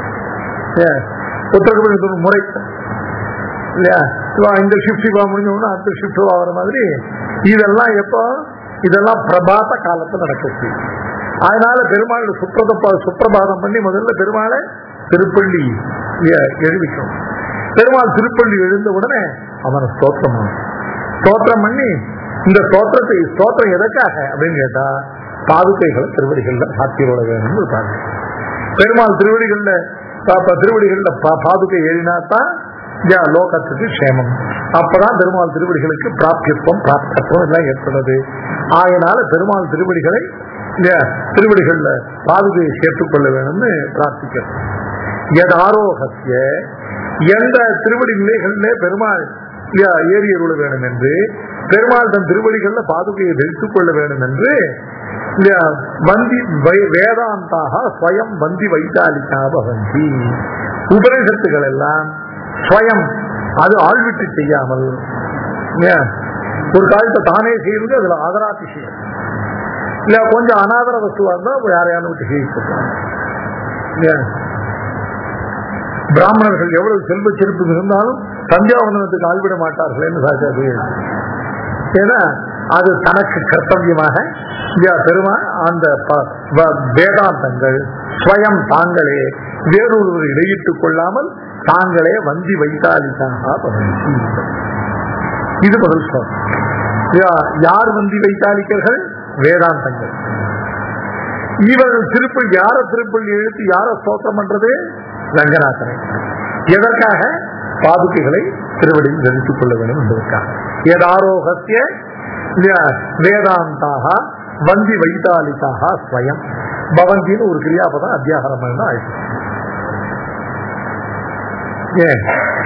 உத்தரகபடி முறை இல்லையா இவா இந்த ஷிஃப்ட் இவா முடிஞ்சோம்னா அடுத்த ஷிஃப்ட் ஆகிற மாதிரி இதெல்லாம் எப்போ இதெல்லாம் பிரபாத காலத்தில் நடக்குது அதனால பெருமாள் சுப்ரத சுப்பிரபாதம் பண்ணி முதல்ல பெருமாளை திருப்பள்ளி எழுதிக்கணும் பெருமாள் திருப்பள்ளி எழுந்த உடனே அவனை ஸ்தோத்திரம் பண்ணணும். ஸ்தோத்திரம் பண்ணி இந்த ஸ்தோத்திரத்தை ஸ்தோத்திரம் எதற்காக அப்படின்னு கேட்டா பாதுகைகளை திருவடிகள்ல சாத்தியோட வேணும்னு இருப்பாங்க பெருமாள் திருவடிகள்ல பா- திருவடிகள்ல பா- பாதுகை ஏறினாத்தான் யா லோகத்துக்கு க்ஷேமம் அப்பதான் பெருமாள் திருவடிகளுக்கு பிராப்தியத்துவம் பிராப்தத்துவம் எல்லாம் ஏற்படுது ஆகையினால பெருமாள் திருவடிகளை இல்லையா, திருவடிகள்ல பாதுகையை சேர்த்துக்கொள்ள வேணும்னு பிரார்த்திக்கிறோம் எதாரோகசிய எந்த திருவடி நிலைகளிலே பெருமாள் இல்லையா, ஏறி அருள வேணும் என்று பெருமாள் தன் திருவடிகள்ல பாதுகையை தரித்துக் கொள்ள வேண்டும் என்று இல்லையா, வந்தி வை- வேதாந்தாக ஸ்வயம் வந்தி வைத்தாலிக்கா பவந்தி உபனிஷத்துகள் எல்லாம் ஸ்வயம் அது ஆள்விட்டு செய்யாமல் இல்லையா, ஒரு காலத்தை தானே செய்வது அதுல ஆதராதிசயம் இல்ல கொஞ்சம் அனாதர வஸ்துவா இருந்தா யாரையான விட்டு செய்யப்பட்டாங்க இல்லையா பிராமணர்கள் எவ்வளவு செல்வ செருப்பு இருந்தாலும் தஞ்சாவனத்துக்கு ஆள்விட மாட்டார்கள் என்று சாச்சாரு ஏன்னா அது தனக்கு கர்த்தவியமாக இல்லையா பெருமா அந்த ப- வ- வேதாந்தங்கள் ஸ்வயம் தாங்களே வேறொருவர் இடையிட்டுக் கொள்ளாமல் தாங்களே வந்தி வைத்தாலிக்காக பவந்தி. இது முதல் ஸ்லோகம் இல்லையா? யார் வந்தி வைத்தாலிக்கர்கள் வேதாந்தங்கள் இவர்கள் திருப்பள்ளி யார திருப்பள்ளி எழுத்து யார ஸ்தோத்திரம் பண்றது ரங்கநாதனை எதற்காக பாதுகைகளை திருவடியில் தரித்துக் கொள்ள வேண்டும் என்பதற்காக ஏதாரோகத்திய இல்லையா, வேதாந்தாக வந்தி வைத்தாலிக்காக ஸ்வயம் பவந்தின்னு ஒரு கிரியாபதம் அத்தியாகாரம் பண்ணா ஆயிடுச்சு ஏன்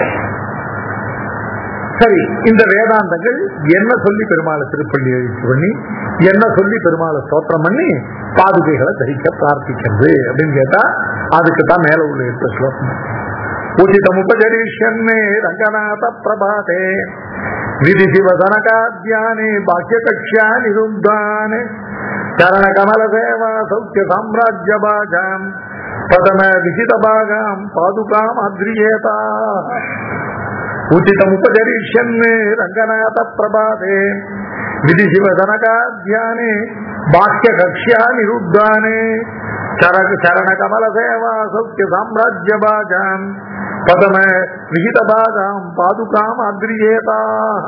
சரி இந்த வேதாந்தங்கள் என்ன சொல்லி பெருமாளை திருப்பள்ளி எழுச்சி பண்ணி என்ன சொல்லி பெருமாளை ஸ்தோத்திரம் பண்ணி பாதுகைகளை தரிக்க பிரார்த்திக்கிறது அப்படின்னு கேட்டா அதுக்கு தான் மேல உள்ள எட்டு ஸ்லோகம் உச்சிதம் உபஜரிஷன்னே ரங்கநாத பிரபாதே விதி சிவசனகாத்தியானே பாக்கியகக்ஷா நிருத்தானே சரண கமல சேவா சௌக்கிய சாம்ராஜ்ய பாஜாம் பிரதம விசித பாகாம் பாதுகாம் அத்ரியேதா உச்சிதமுபச்சரிஷ்யன் ரங்கநாத பிரபாதே விதி சிவசனகாத்தியானே பாக்கியகக்ஷ்யா நிருத்தானே சரக சரண கமல சேவா சௌக்கிய சாம்ராஜ்ய பாஜாம் பதம விகித பாகாம் பாதுகாம் அக்ரியேதா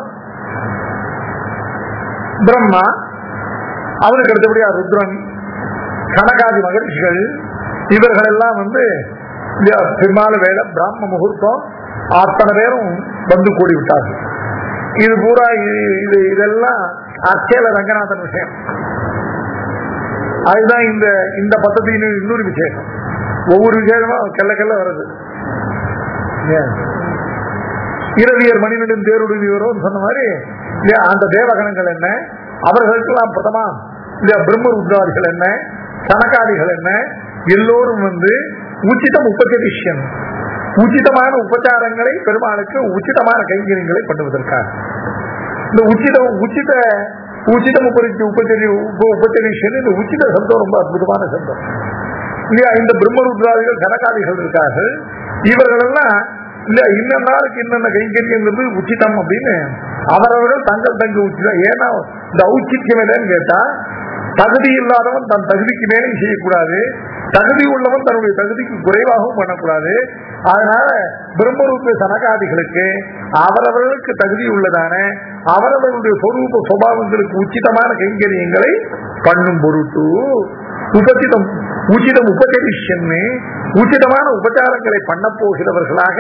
பிரம்மா அவனுக்கு அடுத்தபடியா ருத்ரன் கனகாதி மகர்ஷிகள் இவர்கள் எல்லாம் வந்து இந்த பெருமாள் வேலை பிராம முகூர்த்தம் அத்தனை பேரும் வந்து கூடி விட்டார்கள் இது பூரா இது- இது இதெல்லாம் அச்சேல ரங்கநாதன் விஷயம் அதுதான் இந்த இந்த பத்தத்தின் இன்னொரு விசேஷம் ஒவ்வொரு விசேஷமும் கெல்ல கெல்ல வருது ஏன்? இரவியர் மணிநெடும் தேருடுவியரோன்னு சொன்ன மாதிரி இல்லையா அந்த தேவகணங்கள் என்ன அவர்களுக்கெல்லாம் பிரதமா இல்லையா பிரம்ம ருத்ராதிகள் என்ன சனகாதிகள் என்ன எல்லோரும் வந்து உச்சிதம் உபச்சரிஷ்யம் உச்சிதமான உபச்சாரங்களை பெருமாளுக்கு உச்சிதமான கைங்கரியங்களை பண்ணுவதற்காக இந்த உச்சித உச்சித உச்சிதம் உபரிச்சு உபச்சரி உப உபச்சரிஷன் இந்த உச்சித சப்தம் ரொம்ப அற்புதமான சப்தம் இல்லையா இந்த பிரம்மருத்ராதிகள் கனகாதிகள் இருக்கார்கள் இவர்கள் எல்லாம் இல்ல இன்ன நாளுக்கு இன்னென்ன கைங்கரியங்கிறது உச்சிதம் அப்படின்னு அவரவர்கள் தங்கள் தங்க உச்சிதம் ஏன்னா இந்த ஔச்சித்யம் என்னன்னு கேட்டா தகுதி இல்லாதவன் தன் தகுதிக்கு மேலே செய்யக்கூடாது தகுதி உள்ளவன் தன்னுடைய தகுதிக்கு குறைவாகவும் பண்ணக்கூடாது அதனால பிரம்மரூப சனகாதிகளுக்கு அவரவர்களுக்கு தகுதி உள்ளதான அவரவர்களுடைய சொரூப சுபாவங்களுக்கு உச்சிதமான கைங்கரியங்களை பண்ணும் பொருட்டு உபசிதம் உச்சிதம் உபச்சரிஷன்னு உச்சிதமான உபச்சாரங்களை பண்ண போகிறவர்களாக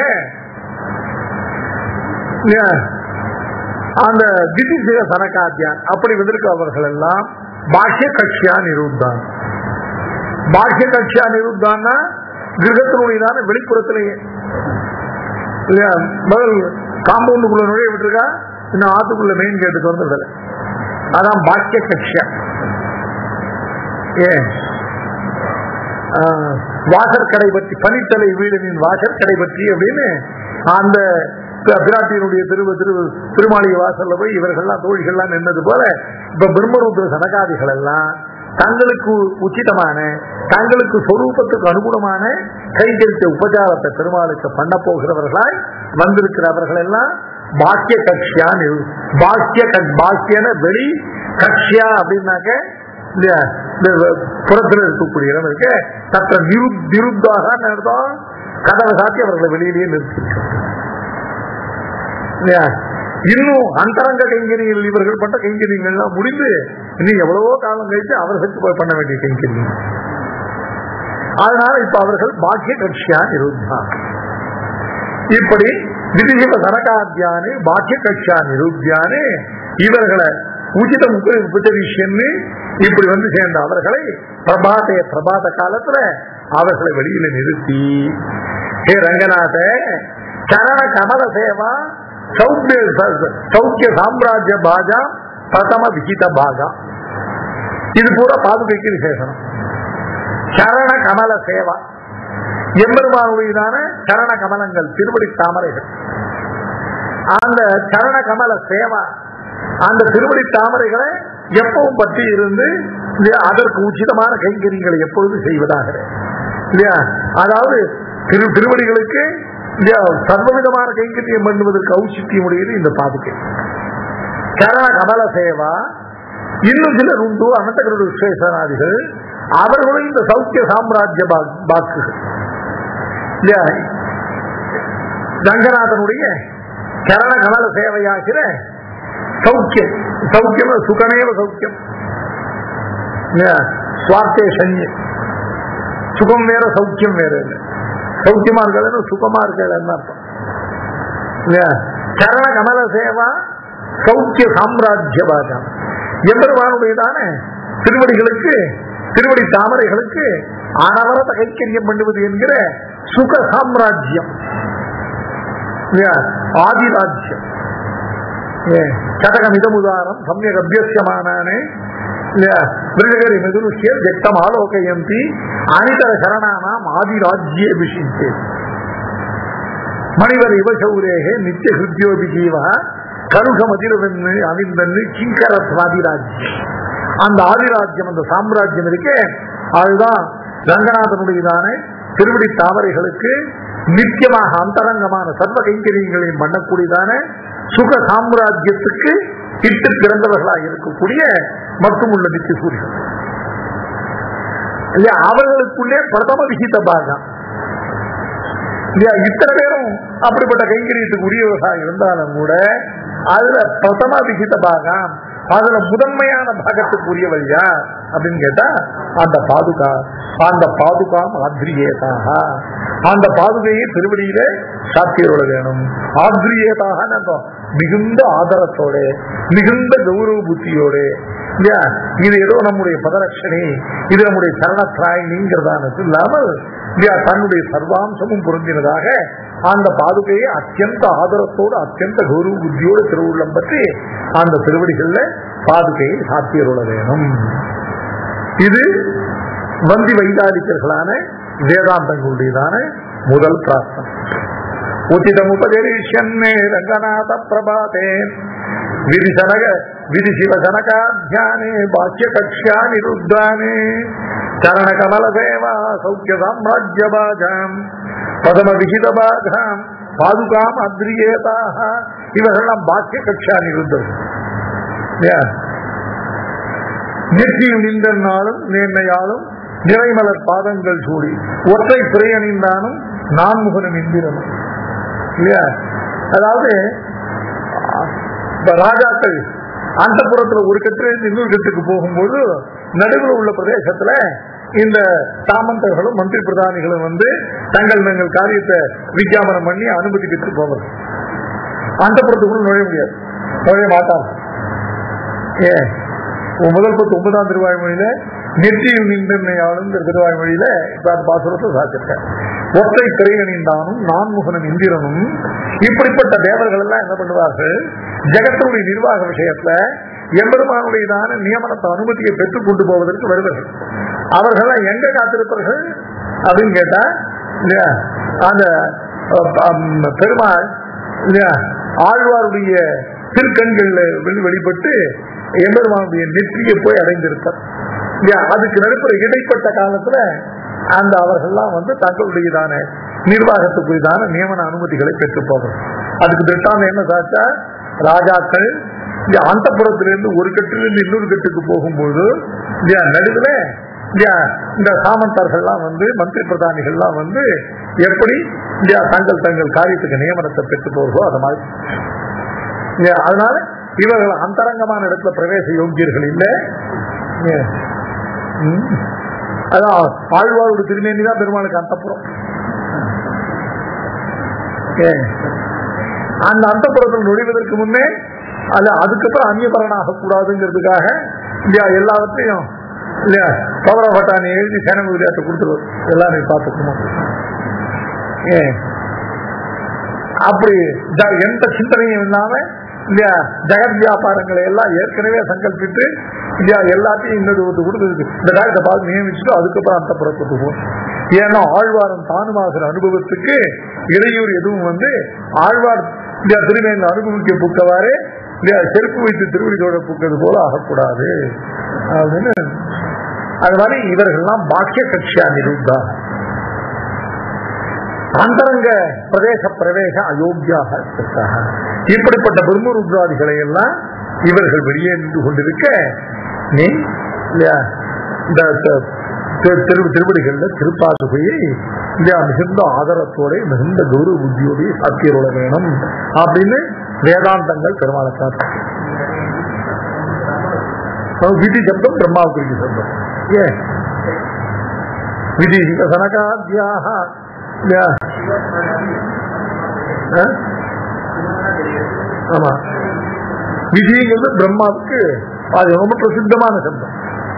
இல்லையா? அந்த திதிசிக சனகாத்தியான் அப்படி வந்திருக்க அவர்கள் எல்லாம் பாஷ்ய கட்சியா நிருத்தான் பாஷ்ய கட்சியா நிருத்தான்னா கிரகத்தினுடையதான வெளிப்புறத்திலேயே இல்லையா முதல் காம்பவுண்டுக்குள்ள நுழைய விட்டுருக்கா இன்னும் ஆத்துக்குள்ள மெயின் கேட்டுக்கு வந்துடல அதான் பாக்கிய கட்சியா ஏன் ஆஹ், வாசற்கடை பற்றி பனித்தலை வீடனின் வாசற்கடை பற்றி அப்படின்னு அந்த பி- பிராட்டியினுடைய திரு திரு திருமாளிகை வாசல்ல போய் இவர்கள்லாம் தோழிகள்லாம் நின்னது போல இப்ப பிரம்மருத்ர சனகாதிகள் எல்லாம் தங்களுக்கு உச்சிதமான தங்களுக்கு சொரூபத்துக்கு அனுகுணமான கைகரித்த உபச்சாரத்தை பெருமாளுக்கு பண்ண போகிறவர்களாய் வந்திருக்கிறவர்கள் எல்லாம் பாக்கிய கட்சியா நிரு- பாக்கிய கட்- பாக்கியன வெளி கட்சியா அப்படின்னாக்க இந்த இந்த புறத்தில் இருக்கக்கூடிய இடம் இருக்கு சற்ற நிரு நிருத்தாக அர்த்தம் கதவை சாத்தி அவர்களை வெளியிலேயே நிறுத்தி இல்லையா? இன்னும் அந்தரங்க கைங்கரியங்கள் இவர்கள் பண்ற கைங்கரியங்கள்லாம் முடிந்து இன்னும் எவ்வளவோ காலம் கழித்து அவர்களுக்கு போய் பண்ண வேண்டிய கைங்கரியம் அதனால இப்ப அவர்கள் பாக்கிய கட்சியா நிருத்தான் இப்படி விதிசிவ சனகாத்தியானு பாக்கிய கட்சா நிருத்தியானு இவர்களை உச்சிதம் உபச்சரிஷன்னு இப்படி வந்து சேர்ந்த அவர்களை பிரபாத பிரபாத காலத்துல அவர்களை வெளியில நிறுத்தி ஹே ரங்கநாத சரண கமல சேவா சௌக்கிய சௌக்கிய சாம்ராஜ்ய பாஜா பிரதம விகித பாகா இது பூரா பாதுகைக்கு விசேஷம் சரண கமல சேவா எம்பெருமானுடையதான சரண கமலங்கள் திருவடி தாமரைகள் அந்த சரண கமல சேவா அந்த திருவடி தாமரைகளை எப்பவும் பற்றி இருந்து இல்லையா, அதற்கு உச்சிதமான கைங்கரியங்களை எப்பொழுது செய்வதாக இல்லையா அதாவது திரு திருவடிகளுக்கு இல்லையா சர்வவிதமான கைங்கரியம் பண்ணுவதற்கு ஔச்சித்தியம் உடையது இந்த பாதுகை சரண கமல சேவா இன்னும் சிலர் உண்டு அனந்தகருடைய விசேஷனாதிகள் அவர்களும் இந்த சௌக்கிய சாம்ராஜ்ய பா- பாக்குகள் இல்லையா ரங்கநாதனுடைய சரண கமல சேவையாகிற சௌக்கியம் சௌக்கியம் சுகமேவ சௌக்கியம் இல்லையா? சுவார்த்தே சன்யம் சுகம் வேற சௌக்கியம் வேற இல்லை சௌக்கியமா இருக்கிறது சுகமா இருக்கிறதுன்னு அர்த்தம் இல்லையா? சரண கமல சேவா சௌக்கிய சாம்ராஜ்ய பாஜம் எம்பெருமானுடையதான திருவடிகளுக்கு திருவடி தாமரைகளுக்கு அனவரத கைக்கரியம் பண்ணுவது என்கிற சுக சாம்ராஜ்யம் இல்லையா? ஆதிராஜ்யம் சதகமிதமுதாரம் சமயக் அபியசியமானே மிருகரி மிதுருஷ்ய ஜக்தம் ஆலோகயந்தி அனிதர சரணானாம் ஆதிராஜ்யே விஷித்தே மணிவர் இவ சௌரேகே நித்திய ஹிருத்யோபி ஜீவ கருகம் அதிரவென்னு அணிந்தன்னு கிங்கரத் ஆதிராஜ்யம் அந்த ஆதிராஜ்யம் அந்த சாம்ராஜ்யம் இருக்கே அதுதான் ரங்கநாதனுடையதான திருவடி தாமரைகளுக்கு நித்தியமாக அந்தரங்கமான சர்வ கைங்கரியங்களையும் பண்ணக்கூடியதான சுக சாம்ராஜ்யத்துக்கு இட்டு பிறந்தவர்களாக இருக்கக்கூடிய மற்றும் உள்ள நித்திய சூரியன் இல்லையா அவர்களுக்குள்ளே பிரதம விகித பாகம் இல்லையா இத்தனை பேரும் அப்படிப்பட்ட கைங்கரியத்துக்கு உரியவர்களாக இருந்தாலும் கூட அதுல பிரதம விகித பாகம் அதுல முதன்மையான பாகத்துக்கு உரியவள் யார் அப்படின்னு கேட்டா அந்த பாதுகா அந்த பாதுகாம் ஆத்ரியேதாக அந்த பாதுகையை திருவடியிலே சாத்தியரோட வேணும் ஆத்ரியேதாக அர்த்தம் மிகுந்த ஆதரத்தோட மிகுந்த கௌரவ புத்தியோட இல்லையா இது ஏதோ நம்முடைய பதரட்சணை இது நம்முடைய சரணத்ராயினிங்கிறதானது இல்லாமல் இல்லையா தன்னுடைய சர்வாம்சமும் பொருந்தினதாக அந்த பாதுகையை அத்தியந்த ஆதரத்தோடு அத்தியந்த கௌரவ புத்தியோடு திருவுள்ளம் பற்றி அந்த திருவடிகள்ல பாதுகையை சாத்தியருள வேணும் இது வந்தி வைதாரிக்கர்களான வேதாந்தங்களுடையதான முதல் பிரார்த்தனை உச்சிதமுபதரிஷ்யன்னே ரங்கநாத பிரபாதே விதிசனக விதி சிவசனகாத்தியானே பாக்கிய கக்ஷா நிருத்தானே சரண கமல சேவா சௌக்கிய சாம்ராஜ்ய பாஜாம் பதம விகித பாகாம் பாதுகாம் அத்ரியேதாக இவர்கள்லாம் பாக்கிய கக்ஷா நிருத்தர்கள் நெற்றியில் நின்ற நாளும் நேர்மையாலும் நிறைமலர் பாதங்கள் சூடி ஒற்றை பிறை அணிந்தானும் நான்முகனும் இந்திரனும் இல்லையா அதாவது இப்ப ராஜாக்கள் அந்த புறத்துல ஒரு கட்டிலிருந்து இன்னொரு கட்டுக்கு போகும்போது நடுவில் உள்ள பிரதேசத்துல இந்த சாமந்தர்களும் மந்திரி பிரதானிகளும் வந்து தங்கள் தங்கள் காரியத்தை விஞ்ஞாபனம் பண்ணி அனுமதி பெற்று போவார்கள் அந்த புறத்துக்குள்ள நுழைய முடியாது நுழைய மாட்டாங்க ஏன் முதல் பத்து ஒன்பதாம் திருவாய்மொழியில நெற்றியில் நின்றுமையாளுங்கிற திருவாய்மொழியில இப்ப அந்த பாசுரத்தை சாத்திருக்கேன் ஒற்றை திரையணிந்தானும் நான்முகனும் இந்திரனும் இப்படிப்பட்ட தேவர்கள் எல்லாம் என்ன பண்ணுவார்கள் ஜெகத்தினுடைய நிர்வாக விஷயத்துல எம்பெருமானுடையதான நியமனத்தை அனுமதியை பெற்றுக் கொண்டு போவதற்கு வருவார்கள் அவர்கள் எங்க காத்திருப்பார்கள் அப்படின்னு கேட்டா இல்லையா அந்த பெருமாள் இல்லையா ஆழ்வாருடைய திருக்கண்கள்ல வெளி வெளிப்பட்டு எம்பெருமானுடைய நெற்றியை போய் அடைந்திருக்கார் அதுக்கு நடுப்புற இடைப்பட்ட காலத்துல அந்த அவர்கள்லாம் வந்து தங்களுடையதான நிர்வாகத்துக்குரியதான நியமன அனுமதிகளை பெற்று போவார் அதுக்கு திட்டாந்த என்ன சாச்சா ராஜாக்கள் அந்த புறத்திலிருந்து ஒரு கட்டிலிருந்து இன்னொரு கட்டுக்கு போகும்போது நடுவில் இந்த சாமந்தர்கள்லாம் வந்து மந்திரி பிரதானிகள்லாம் வந்து எப்படி தங்கள் தங்கள் காரியத்துக்கு நியமனத்தை பெற்று போகிறதோ அது மாதிரி அதனால இவர்கள் அந்தரங்கமான இடத்துல பிரவேச யோக்கியர்கள் இல்லை அதான் ஆழ்வாரோட திருநேனி தான் பெருமாளுக்கு அந்தப்புறம் அந்த அந்தப்புறத்தில் நுழைவதற்கு முன்னே அல்ல அதுக்கப்புறம் அந்நியபரனாக கூடாதுங்கிறதுக்காக இல்லையா எல்லாவற்றையும் இல்லையா பவரப்பட்டாணி எழுதி சேனல் விளையாட்டு கொடுத்துருவோம் எல்லாரையும் பார்த்துக்கணும் ஏன் அப்படி எந்த சிந்தனையும் இல்லாம இல்லையா ஜெகத் வியாபாரங்களை எல்லாம் ஏற்கனவே சங்கல்பித்து இல்லையா எல்லாத்தையும் இன்னொரு ஒருத்தர் கொடுத்து இந்த டாக்டரை பார்த்து நியமிச்சுட்டு அதுக்கப்புறம் அந்த புறத்துக்கு போகும் ஏன்னா ஆழ்வாரம் தானுமாகிற அனுபவத்துக்கு இடையூறு எதுவும் வந்து ஆழ்வார் இல்லையா திருமையில் அனுபவிக்க புக்கவாறு இல்லையா செருப்பு வைத்து திருவடிதோட புக்கிறது போல ஆகக்கூடாது அப்படின்னு அது மாதிரி இவர்கள்லாம் பாக்கிய கட்சியா நிரூபா அந்தரங்க பிரதேச பிரவேச அயோக்கியாக இருக்காக இப்படிப்பட்ட பிரம்மருத்ராதிகளை எல்லாம் இவர்கள் வெளியே நின்று கொண்டிருக்க நீ இல்லையா இந்த திரு திருவடிகள்ல திருப்பாசுகையை இல்லையா மிகுந்த ஆதரத்தோட மிகுந்த கௌரவ புத்தியோட சாத்தியரோட வேணும் அப்படின்னு வேதாந்தங்கள் பெருமாளை காத்து விதி சப்தம் பிரம்மாவுக்கு சப்தம் ஏன் விதி சனகாத்தியாக இல்லையா ஆமா விதிங்கிறது பிரம்மாவுக்கு அது ரொம்ப பிரசித்தமான சப்தம்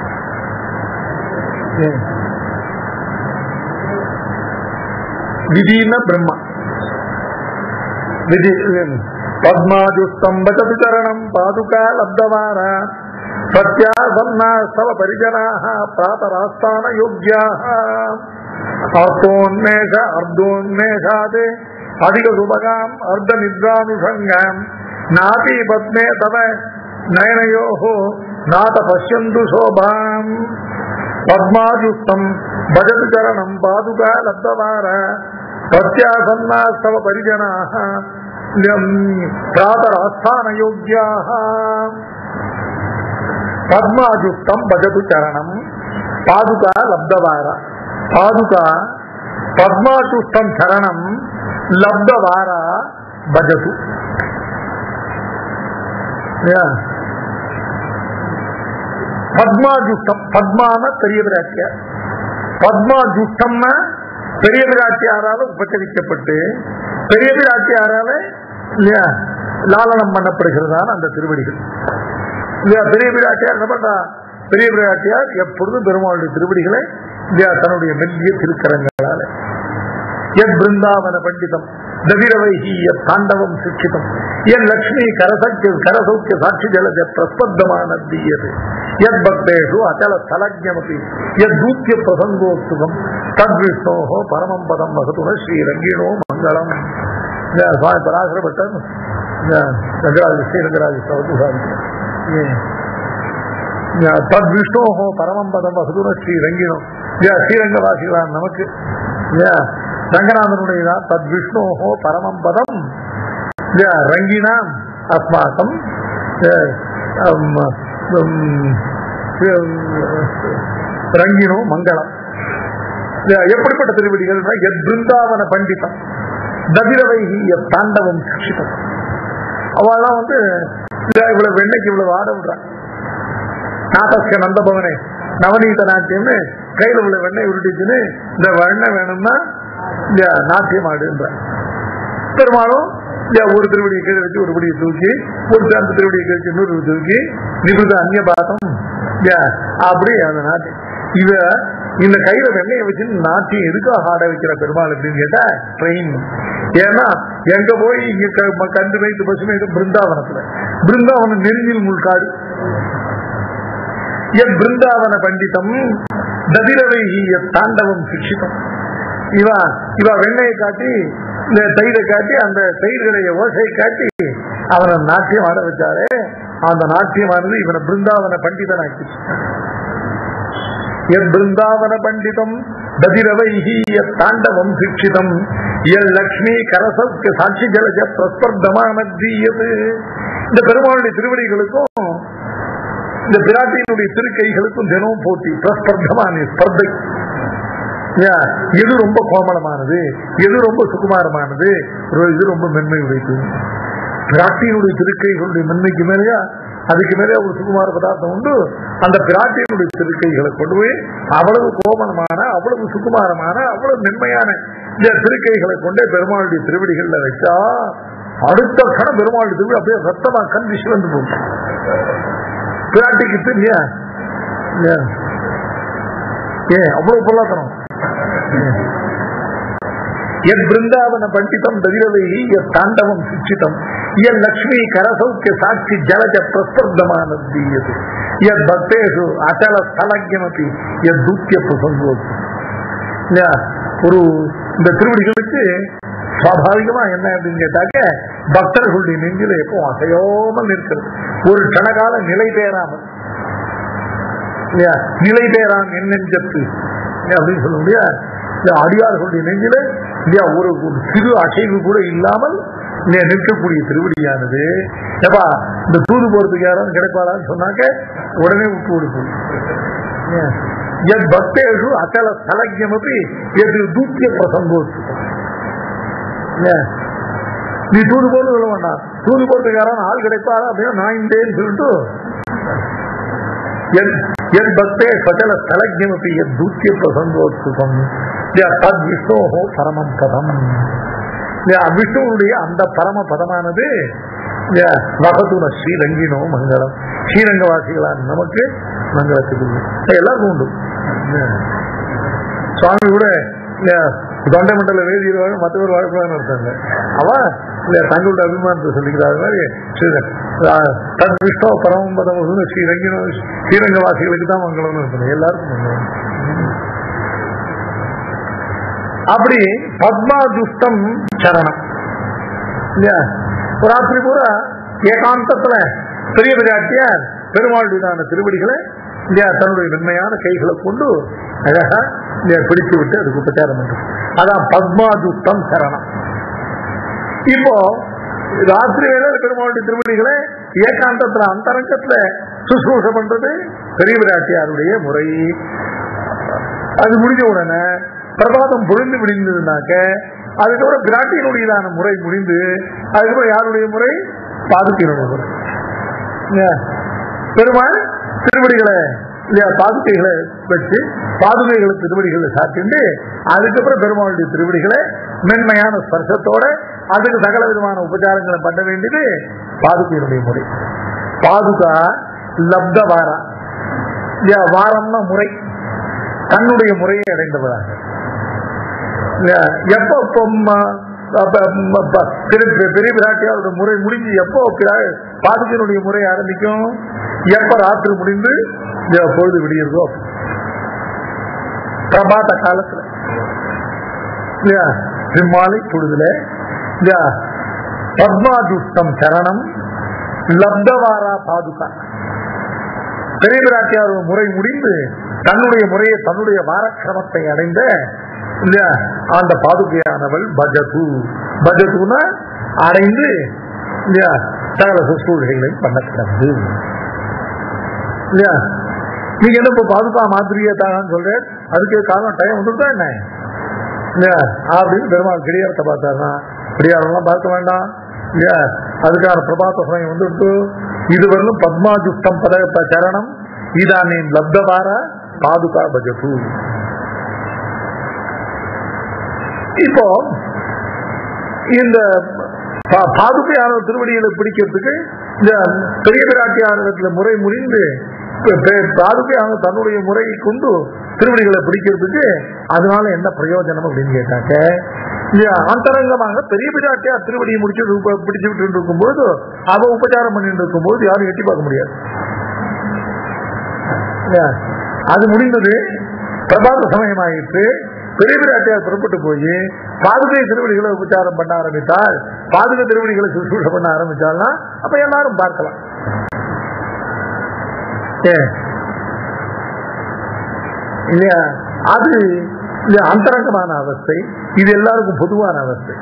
விதின பிரம்மா விதி பத்மாஜுஸ்தம்பதி சரணம் பாதுகா லப்தவான பிரத்யாசன்னாஸ்தவ பரிஜனாக பிராத்தராஸ்தான யோக்கியாக அர்த்தோன்மேஷ அர்த்தோன்மேஷாதே அதிக சுபகாம் அர்த்த நித்ரானுஷங்காம் நாதி பத்மே தவ நயனயோஹோ நாத பசியந்து சோபாம் பத்மாஜுஸ்தம் பஜது சரணம் பாதுகா லப்தவார பிரத்யாசன்னாஸ்தவ பரிஜனாக பிராதராஸ்தானயோக்கியாக பத்மாஜுக்தம் பஜது சரணம் பாதுகா லப்தவார பாதுகா பத்மாஜுக்தம் சரணம் லப்தவார பஜது பத்மாஜுக்தம் பத்மான பெரிய பிராட்டியார் பத்மாஜுக்தம்னா பெரிய பிராட்டியாரால உபச்சரிக்கப்பட்டு பெரிய பிராட்டியாரால இல்லையா லாலனம் பண்ணப்படுகிறதான அந்த திருவடிகள் இல்லையா பெரிய பிராட்டியார் என்ன பண்றா பெரிய பிராட்டியார் எப்பொழுதும் பெருமாளுடைய திருவடிகளை இல்லையா தன்னுடைய மெல்லிய திருக்கரங்களால எத் பிருந்தாவன பண்டிதம் தவிரவைகி எத் தாண்டவம் சிக்ஷிதம் என் லக்ஷ்மி கரசக்கிய கரசௌக்கிய சாட்சி ஜலஜ பிரஸ்பத்தமான தீயது எத் பக்தேஷு அச்சல ஸ்தலஜமபி எத் தூக்கிய பிரசங்கோத்சுகம் தத் விஷ்ணோஹோ பரமம் பதம் வகதுன ஸ்ரீரங்கிணோ மங்களம் இந்த சுவாமி பராசரப்பட்டர் இந்த ரங்கராஜ ஸ்ரீரங்கராஜ சவத்து சாதிக்கிறார் தத் விஷ்ணோஹோ பரமம் பதம் வகதுன ஸ்ரீரங்கிணம் ஸ்ரீரங்கவாசிகளான் நமக்கு ரங்கநாதனுடையதான் தத் விஷ்ணோஹோ பரமம் பதம் ரங்கினாம் அஸ்மாக்கம் ரங்கினோ மங்களம் எப்படிப்பட்ட திருவடிகள் எத் பிருந்தாவன பண்டிதம் தபிரவைகி எத் தாண்டவம் சிக்ஷிதம் அவெல்லாம் வந்து இவ்வளவு வெண்ணைக்கு இவ்வளவு ஆட விடுறான் நாட்டஸ்க நந்தபவனே நவநீத நாட்டியம்னு கையில உள்ள வெண்ணெய் உருட்டிச்சுன்னு இந்த வெண்ணெய் வேணும்னா இந்த நாட்டியம் ஆடுன்ற பெரும்பாலும் ஒரு திருவடியை கீழே வச்சு ஒரு படியை தூக்கி ஒரு சார்ந்த திருவடியை கழிச்சு இன்னொரு தூக்கி நிபுத அந்நிய பாதம் அப்படி அந்த நாட்டு இவ இந்த கையில வெண்ணையை வச்சு நாட்டியம் எதுக்காக ஆட வைக்கிற பெருமாள் அப்படின்னு கேட்டா ட்ரெயின் ஏன்னா எங்க போய் இங்க கண்டு வைத்து பசுமை பிருந்தாவனத்துல பிருந்தாவனம் நெருங்கில் முள்காடு என் பிருந்தாவன பண்டிதம் ததிரவைகி தாண்டவம் சிக்ஷிதம் இவா இவ வெண்ணையை காட்டி இந்த தயிரை காட்டி அந்த தயிர்களுடைய ஓசையை காட்டி அவனை நாட்டியம் ஆட வச்சாரே அந்த நாட்டியமானது இவனை பிருந்தாவன பண்டிதன் ஆக்கிச்சு என் பிருந்தாவன பண்டிதம் ததிரவைகி தாண்டவம் சிக்ஷிதம் என் லக்ஷ்மி கரசவுக்கு சாட்சி ஜலஜ பிரஸ்பர்தமான தீயது இந்த பெருமாளுடைய திருவடிகளுக்கும் இந்த பிராட்டியினுடைய திருக்கைகளுக்கும் தினமும் போட்டி பிரஸ்பர்தமான ஸ்பர்தை எது ரொம்ப கோமலமானது எது ரொம்ப சுகுமாரமானது இது ரொம்ப மென்மை உடையது பிராட்டியினுடைய திருக்கைகளுடைய மென்மைக்கு மேலேயா அதுக்கு மேலே ஒரு சுகுமார பதார்த்தம் உண்டு அந்த பிராட்டியினுடைய திருக்கைகளை கொண்டு போய் அவ்வளவு கோமலமான அவ்வளவு சுகுமாரமான அவ்வளவு மென்மையான இந்த திருக்கைகளை கொண்டே பெருமாளுடைய திருவடிகள்ல வச்சா அடுத்த கணம் பெருமாளுடைய திருவடி அப்படியே ரத்தமா கண் சிவந்து போகும் பிராட்டிக்கு தெரியா ஏ அவ்வளவு பொல்லாத்தனம் என் பிருந்தாவன பண்டிதம் தவிரவை என் தாண்டவம் சிச்சிதம் என் லக்ஷ்மி கரசௌக்கிய சாட்சி ஜலஜ பிரஸ்பர்தமான தீயது என் பக்தேஷு அச்சல ஸ்தலஜமபி என் தூக்கிய பிரசங்கோத்து ஒரு இந்த திருவடிகளுக்கு சுவாபாவிகமா என்ன அப்படின்னு கேட்டாக்க பக்தர்களுடைய நெஞ்சில எப்போ அசையோமல் இருக்கிறது ஒரு கணகால நிலை பெயராமல் இல்லையா நிலை பெயரான் என் நெஞ்சத்து அப்படின்னு சொல்ல முடியா அடியார்களுடைய நெஞ்சில இல்லையா ஒரு ஒரு சிறு அசைவு கூட இல்லாமல் நிற்கக்கூடிய திருவடியானது ஏப்பா இந்த தூது போறதுக்கு யாராவது கிடைப்பாளான்னு சொன்னாக்க உடனே விட்டு கொடுக்கும் என் பக்தேஷு அச்சல ஸ்தலஜமப்பி எது தூக்கிய பிரசங்கோத்து நீ தூது போல சொல்ல வேண்டாம் தூது போறதுக்கு யாராவது ஆள் கிடைப்பாரா அப்படின்னா நான் இந்தேன்னு சொல்லிட்டு என் பக்தே சகல ஸ்தலஜமப்பி எத் தூக்கிய பிரசங்கோத்சுகம் தத் விஷ்ணோஹோ பரமம் பதம் விஷ்ணுடைய அந்த பரம பதமானது வகதுன ஸ்ரீரங்கினோ மங்களம் ஸ்ரீரங்கவாசிகளான நமக்கு மங்களத்துக்கு எல்லாருக்கும் உண்டு சுவாமி கூட தொண்டை மண்டல வேதியில் மற்றவர் வாழ்க்கலான்னு இருக்காங்க அவன் தங்களோட அபிமானத்தை சொல்லிக்கிறார் மாதிரி தன் விஷ்ணோ பரமபதம் ஸ்ரீரங்கினோ ஸ்ரீரங்கவாசிகளுக்கு தான் மங்களம்னு இருக்கணும் எல்லாருக்கும் மங்களம் அப்படி பத்மாதுஷ்டம் சரணம் இல்லையா ராத்திரி பூரா ஏகாந்தத்துல பெரிய பிராட்டியார் பெருமாளுடையதான திருவடிகளை இல்லையா தன்னுடைய மென்மையான கைகளை கொண்டு அழகா இல்லையா பிடிச்சு விட்டு அதுக்கு உபச்சாரம் பண்றது அதான் பத்மாதுத்தம் சரணம் இப்போ ராத்திரி வேலை பெருமாளுடைய திருவடிகளை ஏகாந்தத்துல அந்தரங்கத்துல சுசுரூஷ பண்றது பெரிய பிராட்டியாருடைய முறை அது முடிஞ்ச உடனே பிரபாதம் பொழிந்து விடிந்ததுனாக்க அதுக்கப்புறம் பிராட்டியினுடையதான முறை முடிந்து அதுக்கப்புறம் யாருடைய முறை பாதுகையினுடைய முறை இல்லையா? பெருமாள் திருவடிகளை இல்லையா பாதுகைகளை வச்சு பாதுகைகளை திருவடிகளை சாத்திண்டு அதுக்கப்புறம் பெருமாளுடைய திருவடிகளை மென்மையான ஸ்பர்சத்தோட அதுக்கு சகல விதமான உபச்சாரங்களை பண்ண வேண்டியது பாதுகையினுடைய முறை பாதுகா லப்த வாரா இல்லையா வாரம்னா முறை தன்னுடைய முறையை அடைந்தவராக இல்லையா? எப்போ இப்போ ம- அப்ப ம- ப- பெரிய பெரிய பிராட்டியாரோட முறை முடிஞ்சு எப்போ பிரா- பாதுகையினுடைய முறை ஆரம்பிக்கும் எப்ப ராத்திரி முடிந்து இல்லையா, பொழுது விடியறதோ அப்போ. பிரபாத காலத்துல இல்லையா பிம்மாலை பொழுதுல இல்லையா பத்மாதுஷ்டம் சரணம் லப்தவாரா பாதுகா பெரிய பிராட்டியார் முறை முடிந்து தன்னுடைய முறையை தன்னுடைய வாரக்கிரமத்தை அடைந்த இல்லையா அந்த பாதுகையானவள் பஜது பஜதுனா அடைந்து இல்லையா சகல சுசூழ்களை பண்ண கிடந்து இல்லையா நீங்க என்ன இப்ப பாதுகா மாதிரியே தான் சொல்றேன் அதுக்கு காரணம் டைம் வந்துட்டா என்ன இல்லையா அப்படின்னு பெருமாள் கிரியாரத்தை பார்த்தாருன்னா கிரியாரெல்லாம் பார்க்க வேண்டாம் இல்லையா அதுக்கான பிரபாத சமயம் வந்துட்டு இதுவரையிலும் பத்மாஜுக்தம் பத ப- சரணம் இதானே லப்தபார பாதுகா பஜது இப்போ இந்த பா- பாதுகையான திருவடிகளை பிடிக்கிறதுக்கு இந்த பெரிய பிராட்டியானத்துல முறை முடிந்து பெ- பெ- பாதுகையான தன்னுடைய முறையை கொண்டு திருவடிகளை பிடிக்கிறதுக்கு அதனால என்ன பிரயோஜனம் அப்படின்னு கேட்டாக்க இந்த அந்தரங்கமாக பெரிய பிராட்டியார் திருவடியை முடிச்சு உப- பிடிச்சு விட்டு இருக்கும்போது அவ உபச்சாரம் பண்ணிட்டு இருக்கும்போது யாரும் எட்டி பார்க்க முடியாது இல்லையா? அது முடிந்தது பிரபாத சமயமாயிற்று பெரிய பிராட்டியார் புறப்பட்டு போய் பாதுகை திருவடிகளை உபச்சாரம் பண்ண ஆரம்பித்தால் பாதுகை திருவடிகளை சுசூஷ பண்ண ஆரம்பிச்சால்னா அப்ப எல்லாரும் பார்க்கலாம் ஏ. இல்லையா அது இது அந்தரங்கமான அவஸ்தை இது எல்லாருக்கும் பொதுவான அவஸ்தை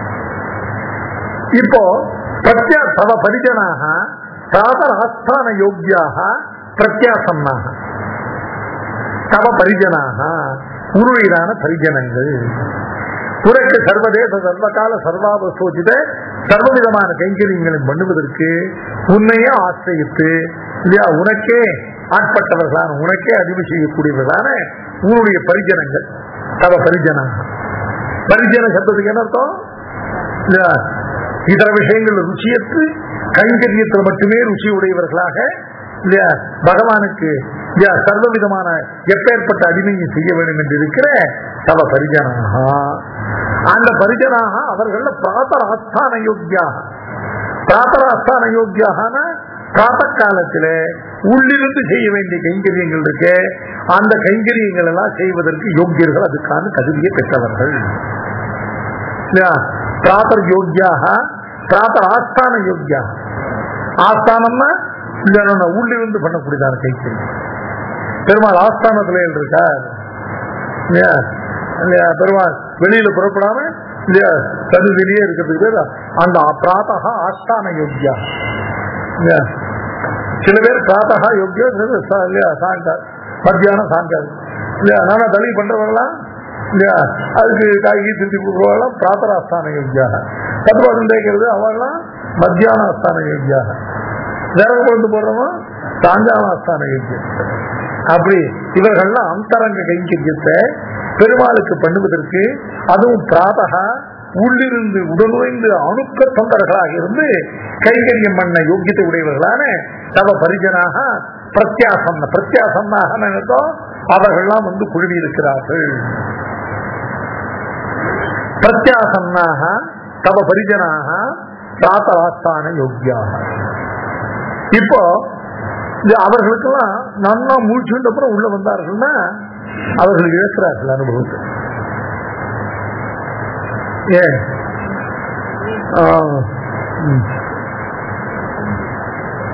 இப்போ பிரத்யா தவ பரிஜனாக சாதன ஆஸ்தான யோக்கியாக பிரத்யாசன்னாக தவ பரிஜனாக உருளிலான பரிஜனங்கள் உனக்கு சர்வதேச சர்வகால சர்வாபசோசித சர்வவிதமான கைங்கரியங்களை பண்ணுவதற்கு உன்னையே ஆசிரியத்து இல்லையா உனக்கே ஆட்பட்டவர்களான உனக்கே அடிமை செய்யக்கூடியவர்களான உன்னுடைய பரிஜனங்கள் தவ பரிஜனாக பரிஜன சப்தத்துக்கு என்ன அர்த்தம் இல்லையா இதர விஷயங்கள் ருச்சியத்து கைங்கரியத்தில் மட்டுமே ருச்சி உடையவர்களாக இல்லையா பகவானுக்கு இல்லையா சர்வ விதமான எப்பேற்பட்ட அடிமையை செய்ய வேண்டும் என்று இருக்கிற தவ பரிஜனாக அந்த பரிஜனாக அவர்கள் பிராத்தர ஆஸ்தான யோக்கியாக பிராத்தர ஆஸ்தான யோக்கியான பிராத்த காலத்திலே உள்ளிருந்து செய்ய வேண்டிய கைங்கரியங்கள் இருக்கு அந்த கைங்கரியங்கள் எல்லாம் செய்வதற்கு யோக்கியர்கள் அதுக்கான தகுதியை பெற்றவர்கள் இல்லையா பிராத்தர் யோக்கியாக பிராத்தர் ஆஸ்தான யோக்கியா ஆஸ்தானம்னா இல்ல உள்ளிருந்து பண்ணக்கூடியதான கைக்கரியம் பெருமாள் ஆஸ்தானத்துல இருக்கார் இல்லையா இல்லையா பெருமாள் வெளியில புறப்படாம இல்லையா சதுதிலேயே இருக்கிறதுக்கு பேர் அந்த பிராத்தகா ஆஸ்தான யோக்கியா இல்லையா சில பேர் பிராத்தகா யோக்கியா சில பேர் சா- இல்லையா சாயங்காலம் மத்தியானம் சாயங்காலம் இல்லையா நானா தளி பண்றவங்களாம் இல்லையா அதுக்கு காய்கறி திருத்தி கொடுக்குறவங்களாம் பிராத்தராஸ்தான யோக்கியாக தத்துவாதம் தேய்க்கிறது அவங்களாம் மத்தியான ஆஸ்தான யோக்கியாக விறகு கொண்டு போடுறவங்க சாயங்கால ஆஸ்தான யோக்கியம் அப்படி இவர்கள்லாம் அந்தரங்க கைங்கரியத்தை பெருமாளுக்கு பண்ணுவதற்கு அதுவும் பிராதகா உள்ளிருந்து உடனுழைந்து அணுக்க தொண்டர்களாக இருந்து கைங்கரியம் பண்ண யோக்கியத்தை உடையவர்களான தவ பரிஜனாக பிரத்யாசம் பிரத்யாசமாக நினைத்தோம் அவர்கள்லாம் வந்து குழுவி இருக்கிறார்கள் பிரத்யாசன்னாக தவ பரிஜனாக பிராத்தராஸ்தான யோக்கியாக இப்போ இது அவர்களுக்கெல்லாம் நன்னா மூச்சுண்ட அப்புறம் உள்ள வந்தார்கள்னா அவர்கள் இழக்கிறார்கள் அனுபவத்தை ஏன் ஆ, ம்.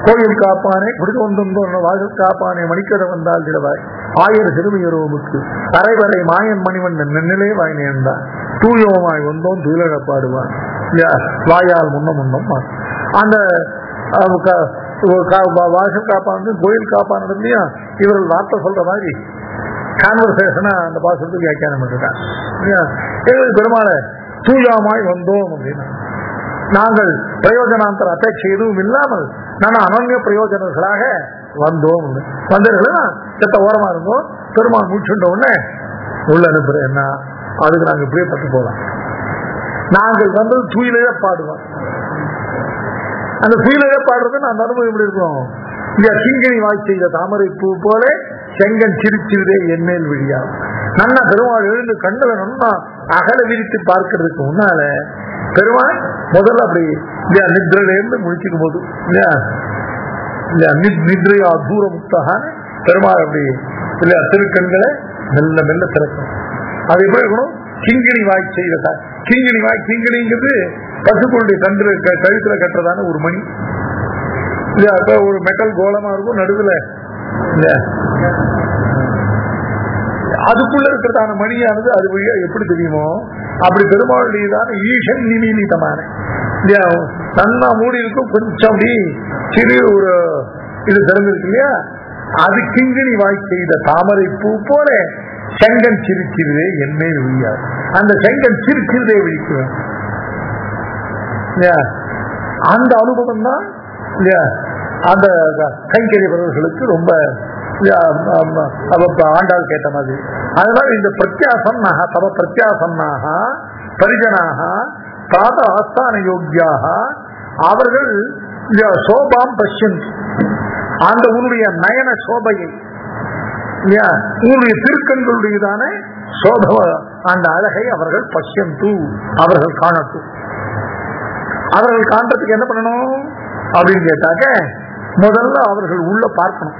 கோயில் காப்பானே குடிகொண்டு வாசல் காப்பானே மணிக்கடை வந்தால் திடவாய் ஆயிரம் சிறுமியரோமுக்கு தரைவரை மாயன் மணிவண்ணன் நெண்ணிலே வாய் நேர்ந்தான் தூயோமாய் வந்தோம் துயிலழ பாடுவான் இல்லையா? வாயால் முன்ன முன்னம் வா. அந்த அஹ், க- கா- வா- வாசல் காப்பானது கோயில் காப்பானது இல்லையா இவர்கள் வார்த்தை சொல்ற மாதிரி கான்வர்சேஷனா அந்த பாசத்துக்கு வியாக்கியானம் பண்ணிருக்காங்க இல்லையா? எங்களுக்கு பெருமாளை தூயாமாய் வந்தோம் அப்படின்னா நாங்கள் பிரயோஜனாந்தர அபேட்சை எதுவும் இல்லாமல் நான் அனன்ய பிரயோஜனர்களாக வந்தோம் வந்தீர்களா செத்த ஓரமா இருந்தோம் பெருமாள் முடிச்சுட்ட உடனே உள்ள அனுப்புறேன்னா அதுக்கு நாங்க இப்படியே பட்டு போலாம் நாங்கள் வந்தது தூயிலே பாடுவோம் அந்த தூயிலே பாடுறது அந்த அனுபவம் எப்படி இருக்கும் இந்த சிங்கனி வாய் செய்த தாமரை பூ போல செங்கன் சிரிச்சிருதே என்மேல் விழியா நன்னா பெருமாள் எழுந்து கண்களை நன்னா அகல விரித்து பார்க்கறதுக்கு முன்னால பெருமாள் முதல்ல அப்படி இல்லையா நித்ரையில இருந்து முழிச்சிக்கும் போது இல்லையா இல்லையா நித் நித்ரையா தூர முக்தகான பெருமாள் அப்படி இல்லையா திருக்கண்களை மெல்ல மெல்ல திறக்கும் அது எப்படி இருக்கணும் கிங்கிணி வாய் செய்த கிங்கிணி வாய் கிங்கிணிங்கிறது பசுக்களுடைய கன்று க- கழுத்துல கட்டுறதான ஒரு மணி இல்லையா அப்ப ஒரு மெட்டல் கோலமா இருக்கும் நடுவுல இல்லையா அதுக்குள்ள இருக்கிறதான மணியானது அது வழியா எப்படி தெரியுமோ அப்படி பெருமாளுடையதான ஈசன் நிமீலிதமான இல்லையா நன்னா மூடி இருக்கும் கொஞ்சம் அப்படி சிறு ஒரு இது திறந்திருக்கு இல்லையா அது கிங்கிணி வாய் செய்த தாமரை பூ போல செங்கன் சிரிக்கிறதே என்னை விழியாது அந்த செங்கன் சிரிக்கிறதே விழிக்குவேன் இல்லையா அந்த அனுபவம் தான் இல்லையா அந்த கைங்கரியவர்களுக்கு ரொம்ப இல்லையா, ஆம், அவ இப்ப ஆண்டாள் கேட்ட மாதிரி அதனால இந்த பிரத்யாசன்னாக தவ பிரத்யாசன்னாக பரிஜனாக தாத ஆஸ்தான யோக்கியாக அவர்கள் இல்லையா, சோபாம் பஷ்யன் அந்த உன்னுடைய நயன சோபையை இல்லையா உன்னுடைய திருக்கண்களுடையதான சோபவ அந்த அழகை அவர்கள் பஷ்யந்து அவர்கள் காணட்டும் அவர்கள் காண்றதுக்கு என்ன பண்ணணும் அப்படின்னு கேட்டாக்க முதல்ல அவர்கள் உள்ள பார்க்கணும்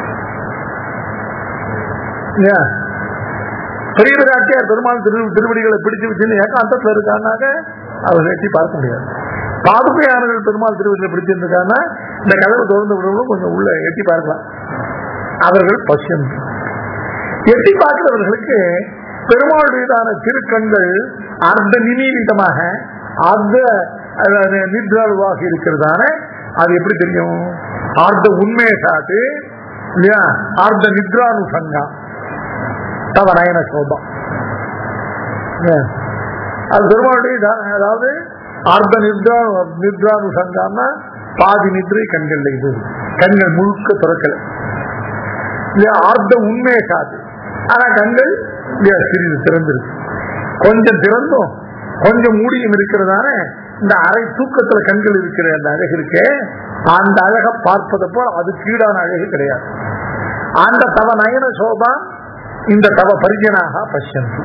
இல்லையா? பெரிய பிராட்டியார் பெருமாள் திரு திருவடிகளை பிடிச்சு வச்சு ஏகாந்தத்தில் இருக்காங்க அவர்கள் எட்டி பார்க்க முடியாது பாதுகையாளர்கள் பெருமாள் திருவடிகளை பிடிச்சிருக்காங்க இந்த கதவு திறந்து விடவும் கொஞ்சம் உள்ள எட்டி பார்க்கலாம் அவர்கள் பசியம் எட்டி பார்க்கிறவர்களுக்கு பெருமாளுடையதான திருக்கண்கள் அர்த்த நிமீலிதமாக அர்த்த அதாவது நித்ராளுவாக இருக்கிறதான அது எப்படி தெரியும் ஆர்த்த உண்மையை காட்டு இல்லையா ஆர்த்த நித்ரானுசங்கா தவ நயன சோபம் ஏன்? அது பெருமாளுடைய தா- அதாவது ஆர்த்த நித்ரா நித்ரானுசங்கான்னா பாதி நித்ரை கண்கள்ல இது கண்கள் முழுக்க திறக்கல இல்லையா ஆர்த்த உண்மையை காது ஆனா கண்கள் இல்லையா சிறிது திறந்திருக்கு கொஞ்சம் திறந்தும் கொஞ்சம் மூடியும் இருக்கிறதான இந்த அரை தூக்கத்துல கண்கள் இருக்கிற அந்த அழகு இருக்கே அந்த அழகை பார்ப்பதை போல அது கீழான அழகு கிடையாது அந்த தவ நயன சோபா இந்த தவ பரிஜனாக பஷ்யந்து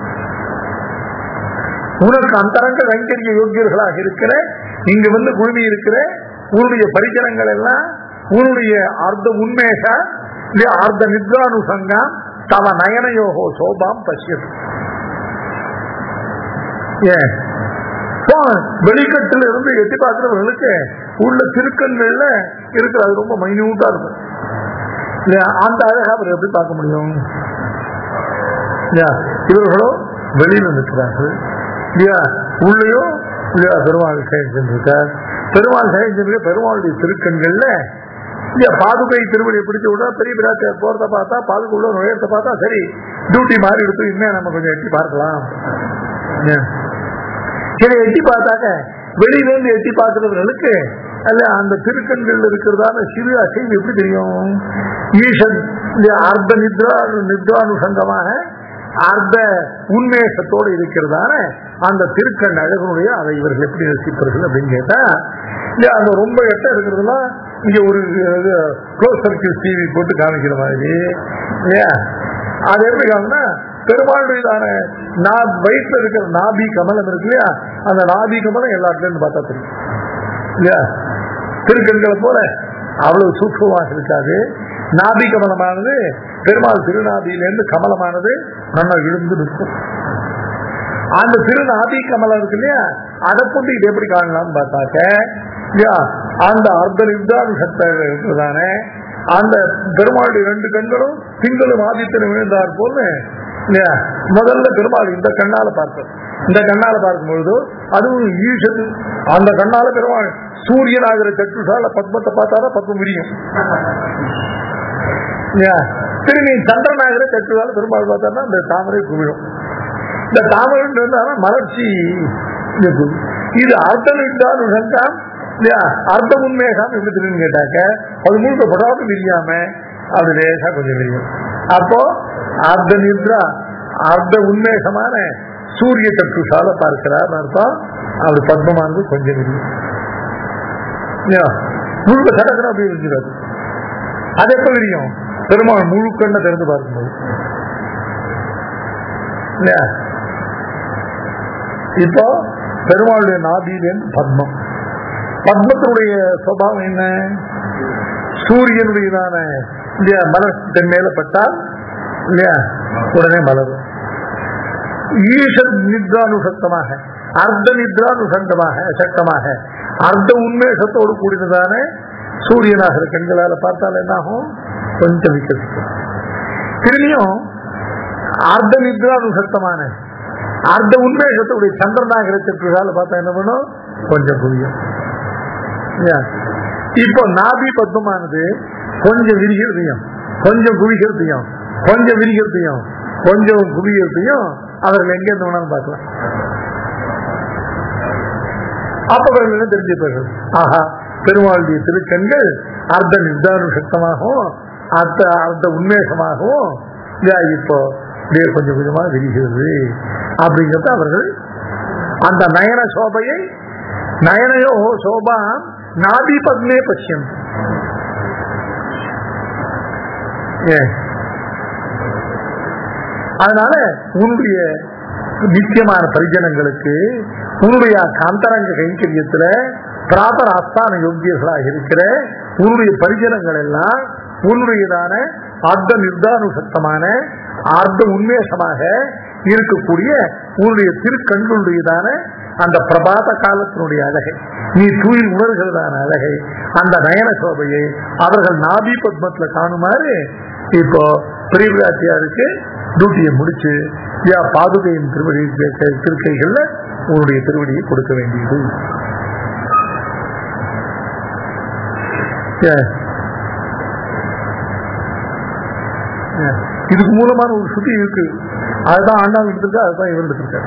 உனக்கு அந்தரங்க கைங்கரிய யோக்கியர்களாக இருக்கிற இங்க வந்து குழுமி இருக்கிற உன்னுடைய பரிஜனங்கள் எல்லாம் உன்னுடைய அர்த்த உண்மேக இல்லையா அர்த்த நித்ரானுசங்கம் தவ நயனயோகோ சோபாம் பஷ்யது ஏன் இப்போ வெளிக்கட்டுல இருந்து எட்டி பார்க்கிறவர்களுக்கு உள்ள திருக்கண்கள்ல இருக்கிற அது ரொம்ப மைன்யூட்டா இருக்கும் இல்லையா அந்த அழகா அவர் எப்படி பார்க்க முடியும் இல்லையா இவர்களோ வெளியில நிற்கிறார்கள் இல்லையா உள்ளேயோ இல்லையா பெருமாள் செஞ்சிருக்கார் பெருமாள் செஞ்சிருக்க பெருமாளுடைய திருக்கண்கள்ல இல்லையா பாதுகை திருவடியை பிடிச்சு விட பெரிய பிராட்டியார் போறத பார்த்தா பாதுகை உள்ள நுழையத்தை பார்த்தா சரி டியூட்டி மாறி எடுத்து இன்னும் நம்ம கொஞ்சம் எட்டி பார்க்கலாம் ஏன்? சரி எட்டி பார்த்தாக்க வெளியில இருந்து எட்டி பார்க்கிறவர்களுக்கு அல்ல அந்த திருக்கண்கள் இருக்கிறதான சிறு அசைவு எப்படி தெரியும் ஈசன் இந்த அர்த்த நித்ரா நித்ரானுசங்கமாக அர்த்த உண்மேஷத்தோடு இருக்கிறதான அந்த திருக்கண் அழகனுடைய அதை இவர்கள் எப்படி ரசிப்பார்கள் அப்படின்னு கேட்டா இல்ல அந்த ரொம்ப எட்ட இருக்கிறதுலாம் இங்க ஒரு க்ளோஸ் சர்க்கிள் டிவி போட்டு காமிக்கிற மாதிரி இல்லையா அது எப்படி காமினா பெருமாளுடையதான நா- வயிற்றுல இருக்கிற நாபி கமலம் இருக்கு இல்லையா அந்த நாபி கமலம் எல்லா இடத்துல இருந்து பார்த்தா தெரியும் இல்லையா திருக்கண்களை போல அவ்வளவு சூக்ஷமாக இருக்காது நாபி கமலமானது பெருமாள் திருநாபியிலிருந்து கமலமானது நல்லா இழுந்து நிற்கும் அந்த திருநாபி கமலம் இருக்கு இல்லையா அதை கொண்டு இது எப்படி காணலாம்னு பார்த்தாக்க இல்லையா அந்த அர்த்த நிர்தானுஷத்தில் இருக்கிறதானே அந்த பெருமாளுடைய ரெண்டு கண்களும் திங்களும் ஆதித்தனும் விழுந்தார் போல இல்லையா முதல்ல பெருமாள் இந்த கண்ணால பார்த்தது இந்த கண்ணால பார்க்கும் பொழுது அதுவும் ஈஷது அந்த கண்ணால பெருமாள் சூரியன் ஆகிற சற்றுசால பத்மத்தை பார்த்தாதான் பத்மம் விரியும் இல்லையா திரும்பி சந்திரன் ஆகிற சற்றுசால பெருமாள் பார்த்தாருன்னா அந்த தாமரை குவிழும் இந்த தாமரை மலர்ச்சி இருக்கும். இது அர்த்தம் விட்டால் சங்கம் இல்லையா அர்த்த உண்மையகம் எப்படி தெரியும் கேட்டாக்க அது முழுக்க படாது விரியாம அது லேசா கொஞ்சம் விரியும் அப்போ அர்த்த நித்ரா அர்த்த உண்மேகமான சூரிய சற்றுசால பார்க்கிறார் அர்த்தம் அவர் பத்மமானது கொஞ்சம் விரியும் இல்லையா? முழுக்க சடக்குன்னு அப்படி விரிஞ்சிடாது அது எப்ப விரியும் பெருமாள் முழு கண்ணை திறந்து பார்க்கும்போது இல்லையா இப்போ பெருமாளுடைய நாபியிலேருந்து பத்மம் பத்மத்தினுடைய சுவாவம் என்ன சூரியனுடையதான இல்லையா மலர் தன் மேல பட்டால் இல்லையா உடனே மலரும் ஈஷத் நித்ரானுசக்தமாக அர்த்த நித்ரானுசங்கமாக சக்தமாக அர்த்த உண்மேஷத்தோடு கூடினதான சூரியனாகிற கண்களால பார்த்தால் என்னாகும் கொஞ்சம் விக்கசிக்கும் திரும்பியும் அர்த்த நித்ரானுசக்தமான அர்த்த உண்மேஷத்துடைய சந்திரனாகிற சற்றுகால பார்த்தா என்ன பண்ணும் கொஞ்சம் புரியும் இல்லையா? இப்போ நாபி பத்மமானது கொஞ்சம் விரிகிறதையும் கொஞ்சம் குவிக்கிறதையும் கொஞ்சம் விரிகிறதையும் கொஞ்சம் குவிக்கிறதையும் அவர்கள் எங்க இருந்து வேணாலும் பார்க்கலாம் அப்ப அவர்கள் என்ன தெரிஞ்சுப்பார்கள் ஆஹா பெருமாளுடைய திருக்கண்கள் அர்த்த நிர்தான சக்தமாகவும் அர்த்த அர்த்த உண்மேகமாகவும் இல்லையா இப்போ அப்படியே கொஞ்சம் கொஞ்சமா விரிகிறது அப்படிங்கிறத அவர்கள் அந்த நயன சோபையை நயனயோ சோபா நாபி பத்மே பசியம் அதனால உன்னுடைய நித்தியமான பரிஜனங்களுக்கு உன்னுடைய காந்தரங்க கைங்கரியத்துல பிராபர ஆஸ்தான யோக்கியர்களாக இருக்கிற உன்னுடைய பரிஜனங்கள் எல்லாம் உன்னுடையதான அர்த்த நிர்தானுசக்தமான அர்த்த உண்மேஷமாக இருக்கக்கூடிய உன்னுடைய திருக்கண்களுடையதான அந்த பிரபாத காலத்தினுடைய அழகை நீ தூய் உணர்கிறதான அழகை அந்த நயன சோபையை அவர்கள் நாபி பத்மத்துல காணுமாறு இப்போ பிரிவிராட்சியாருக்கு டியூட்டியை முடிச்சு யா பாதுகையின் திருவடி திருக்கைகள்ல உன்னுடைய திருவடியை கொடுக்க வேண்டியது Yeah. Yeah. இதுக்கு மூலமான ஒரு சுத்தி இருக்கு அதுதான் அண்ணா எடுத்திருக்கா அதுதான் இவர் எடுத்திருக்காரு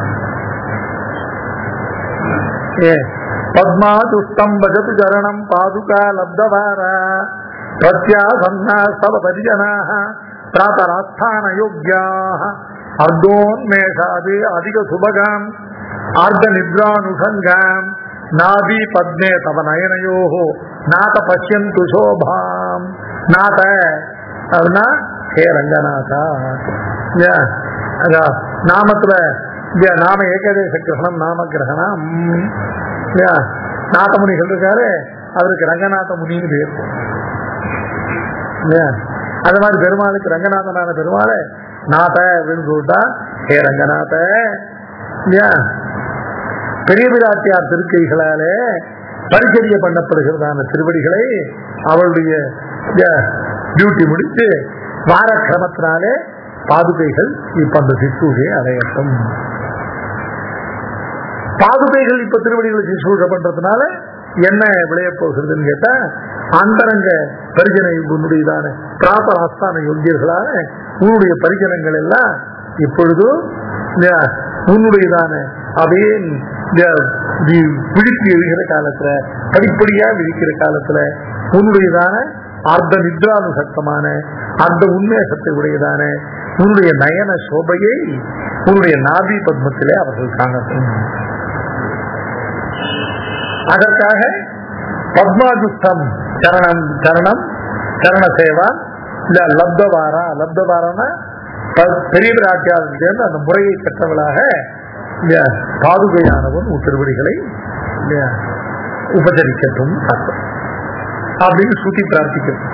ஏ பத்மாதுஸ்தம் பஜது சரணம் பாதுகா லப்தவார பிரத்யாசன்னாஸ்தவ பரிஜனாக பிராத்தராஸ்தான யோக்யாக அர்த்தோன்மேஷாது அதிக சுபகாம் அர்த்த நித்ரானுஷங்காம் நாபி பத்மே தவ நயனயோ நாத பசியந்து சோபாம் நாத அப்படின்னா ஹே ரங்கநாதா இல்லையா அதான் நாமத்துல இல்லையா நாம ஏகதேச கிரகணம் நாம கிரகணம் இல்லையா நாதமுனிகள் இருக்காரு அவருக்கு ரங்கநாத முனின்னு பேர் இல்லையா அது மாதிரி பெருமாளுக்கு ரங்கநாதனான பெருமாளை நாத அப்படின்னு சொல்லிட்டா ஹே ரங்கநாத இல்லையா பெரிய பிராட்டியார் திருக்கைகளாலே பரிச்சரிய பண்ணப்படுகிறதான திருவடிகளை அவளுடைய டியூட்டி முடித்து வார கிரமத்தினாலே பாதுகைகள் இப்ப அந்த சிசூஷை அடையட்டும் பாதுகைகள் இப்ப திருவடிகளை சிசூஷ பண்றதுனால என்ன விளைய போகிறதுன்னு கேட்டா அந்தரங்க பரிஜனை உன்னுடையதான பிராபர ஆஸ்தான யோகியர்களான உன்னுடைய பரிஜனங்கள் எல்லாம் இப்பொழுது இல்லையா, உன்னுடையதான அதே இந்த வி- விழித்து எழுகிற காலத்துல படிப்படியா விழிக்கிற காலத்துல உன்னுடையதான அர்த்த நித்ரானுசக்தமான அந்த உண்மேசத்தை உடையதான உன்னுடைய நயன சோபையை உன்னுடைய நாபி பத்மத்திலே அவர்கள் காணட்டும் அதற்காக பத்மாதுஸ்தம் சரணம் சரணம் சரண சேவா இல்ல லப்தவாரா லப்தவாரனா ப- பெரிய பிராட்டியாளர்கிட்ட அந்த முறையை பெற்றவளாக இந்த பாதுகையானவன் உன் திருவடிகளை இந்த உபசரிக்கட்டும் அர்த்தம் அப்படின்னு சுத்தி பிரார்த்திக்கட்டும்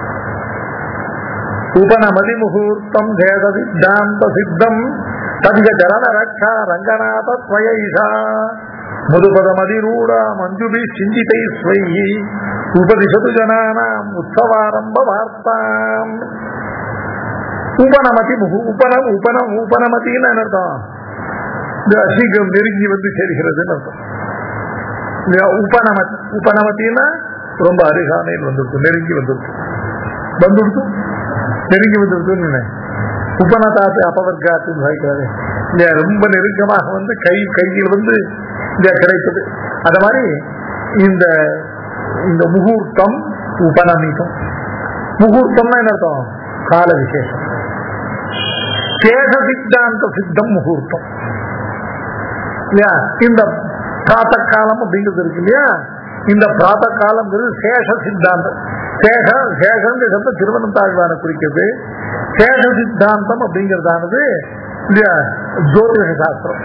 உபநமதி முகூர்த்தம் வேத சித்தாந்த சித்தம் தங்க ஜலன ரக்ஷா ரங்கநாத ஸ்வயைஷா மதுபதமதிரூட மஞ்சுபி சிஞ்சிதை ஸ்வைஹி உபதிஷது ஜனானாம் உற்சவாரம்ப வார்த்தாம் உபநமதி முகு உபனம் உபனம் உபநமத்தின்னு என்ன அர்த்தம் இந்த சீக்கிரம் நெருங்கி வந்து சேர்கிறதுன்னு அர்த்தம் இந்த உபநம உபநமத்தின்னா ரொம்ப அருகாமையில் வந்துருக்கு நெருங்கி வந்துருக்கு வந்துடுத்து நெருங்கி வந்துடுத்துன்னு உபநதாத்து அபவர்காத்துன்னு சாய்க்கிறாரு இல்லையா ரொம்ப நெருக்கமாக வந்து கை கையில் வந்து இந்த கிடைத்தது அத மாதிரி இந்த இந்த முகூர்த்தம் உபநமிதம் முகூர்த்தம்னா என்ன அர்த்தம் கால விசேஷம் சேஷ சித்தாந்த சித்தம் முகூர்த்தம் இல்லையா இந்த பிராத்த காலம் அப்படிங்கிறது இருக்கு இல்லையா இந்த பிராத்த காலம்ங்கிறது சேஷ சித்தாந்தம் சேஷ சேஷங்கிற சப்தம் திருவனந்தாழ்வான குறிக்கிறது சேஷ சித்தாந்தம் அப்படிங்கிறதானது இல்லையா ஜோதிஷ சாஸ்திரம்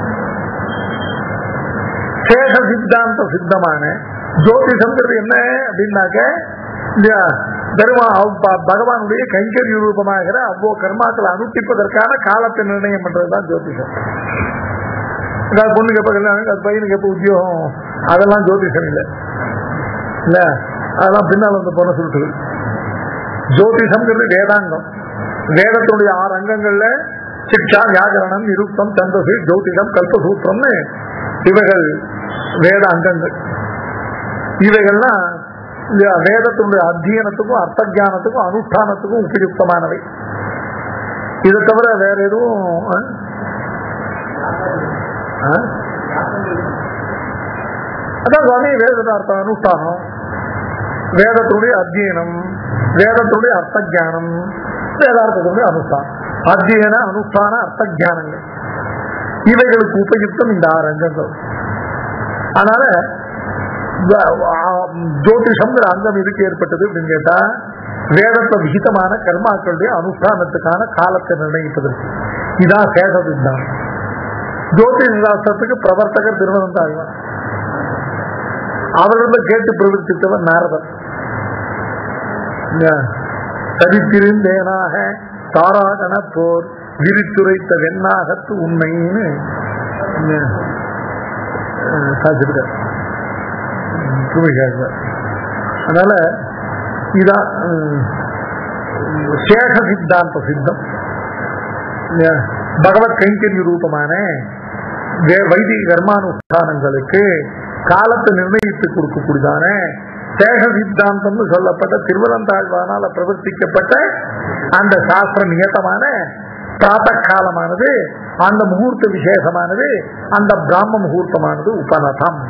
சேஷ சித்தாந்த சித்தமான ஜோதிஷங்கிறது என்ன அப்படின்னாக்க இல்லையா தர்மா அவ்- பகவானுடைய கைங்கரிய ரூபமாகிற அவ்வளோ கர்மாக்களை அனுஷ்டிப்பதற்கான காலத்தை நிர்ணயம் பண்றதுதான் ஜோதிஷம் அதாவது பொண்ணுக்கு எப்ப கல்யாணம் அது பையனுக்கு எப்ப உத்தியோகம் அதெல்லாம் ஜோதிஷம் இல்லை இல்ல அதெல்லாம் பின்னால் வந்து பொண்ணு சொல்லிட்டு ஜோதிஷம்ங்கிறது வேதாங்கம் வேதத்துடைய ஆறு அங்கங்கள்ல சிக்ஷா வியாகரணம் நிருப்தம் சந்தசு ஜோதிடம் கல்பசூத்திரம்னு இவைகள் வேத அங்கங்கள் இவைகள்லாம் இந்த வேதத்தினுடைய அத்தியனத்துக்கும் அர்த்த ஞானத்துக்கும் அனுஷ்டானத்துக்கும் உபயுக்தமானவை இதை தவிர வேற எதுவும் ஆ? ஆ? அதான் சுவாமி வேதார்த்த அனுஷ்டானம் வேதத்தினுடைய அத்தியனம் வேதத்தினுடைய அர்த்த ஞானம் வேதார்த்தத்தினுடைய அனுஷ்டானம் அத்தியன அனுஷ்டான அர்த்த ஞானங்கள் இவைகளுக்கு உபயுக்தம் இந்த ஆறு அங்கங்கள் அதனால வ- ஆ- ஜோதிஷம்ங்கிற அங்கம் எதுக்கு ஏற்பட்டது அப்படின்னு கேட்டா வேதத்தை விகிதமான கர்மாக்களுடைய அனுஷ்டானத்துக்கான காலத்தை நிர்ணயிப்பதற்கு இதான் சேஷ சித்தாந்தம் ஜோதிஷ சாஸ்திரத்துக்கு பிரவர்த்தகர் திருவனந்தாழ்வான் அவர்களிடம் கேட்டு பிரவர்த்தித்தவர் நாரதர் சரித்திருந்தேனாக தாராகண போர் விரித்துரைத்த வெண்ணாகத்து உண்மைன்னு சாதிச்சிருக்கார் சுமிகார் அதனால இதான் உம், சேஷ சித்தாந்த சித்தம் இல்லையா? பகவத் கைங்கரிய ரூபமான வே- வைதிக கர்மானுஷ்டானங்களுக்கு காலத்தை நிர்ணயித்து கொடுக்கக்கூடியதான சேஷ சித்தாந்தம்னு சொல்லப்பட்ட திருவனந்தாழ்வானால பிரவர்த்திக்கப்பட்ட அந்த சாஸ்திர நியத்தமான பிராத்த காலமானது அந்த முகூர்த்த விசேஷமானது அந்த பிராம முகூர்த்தமானது உபநதம்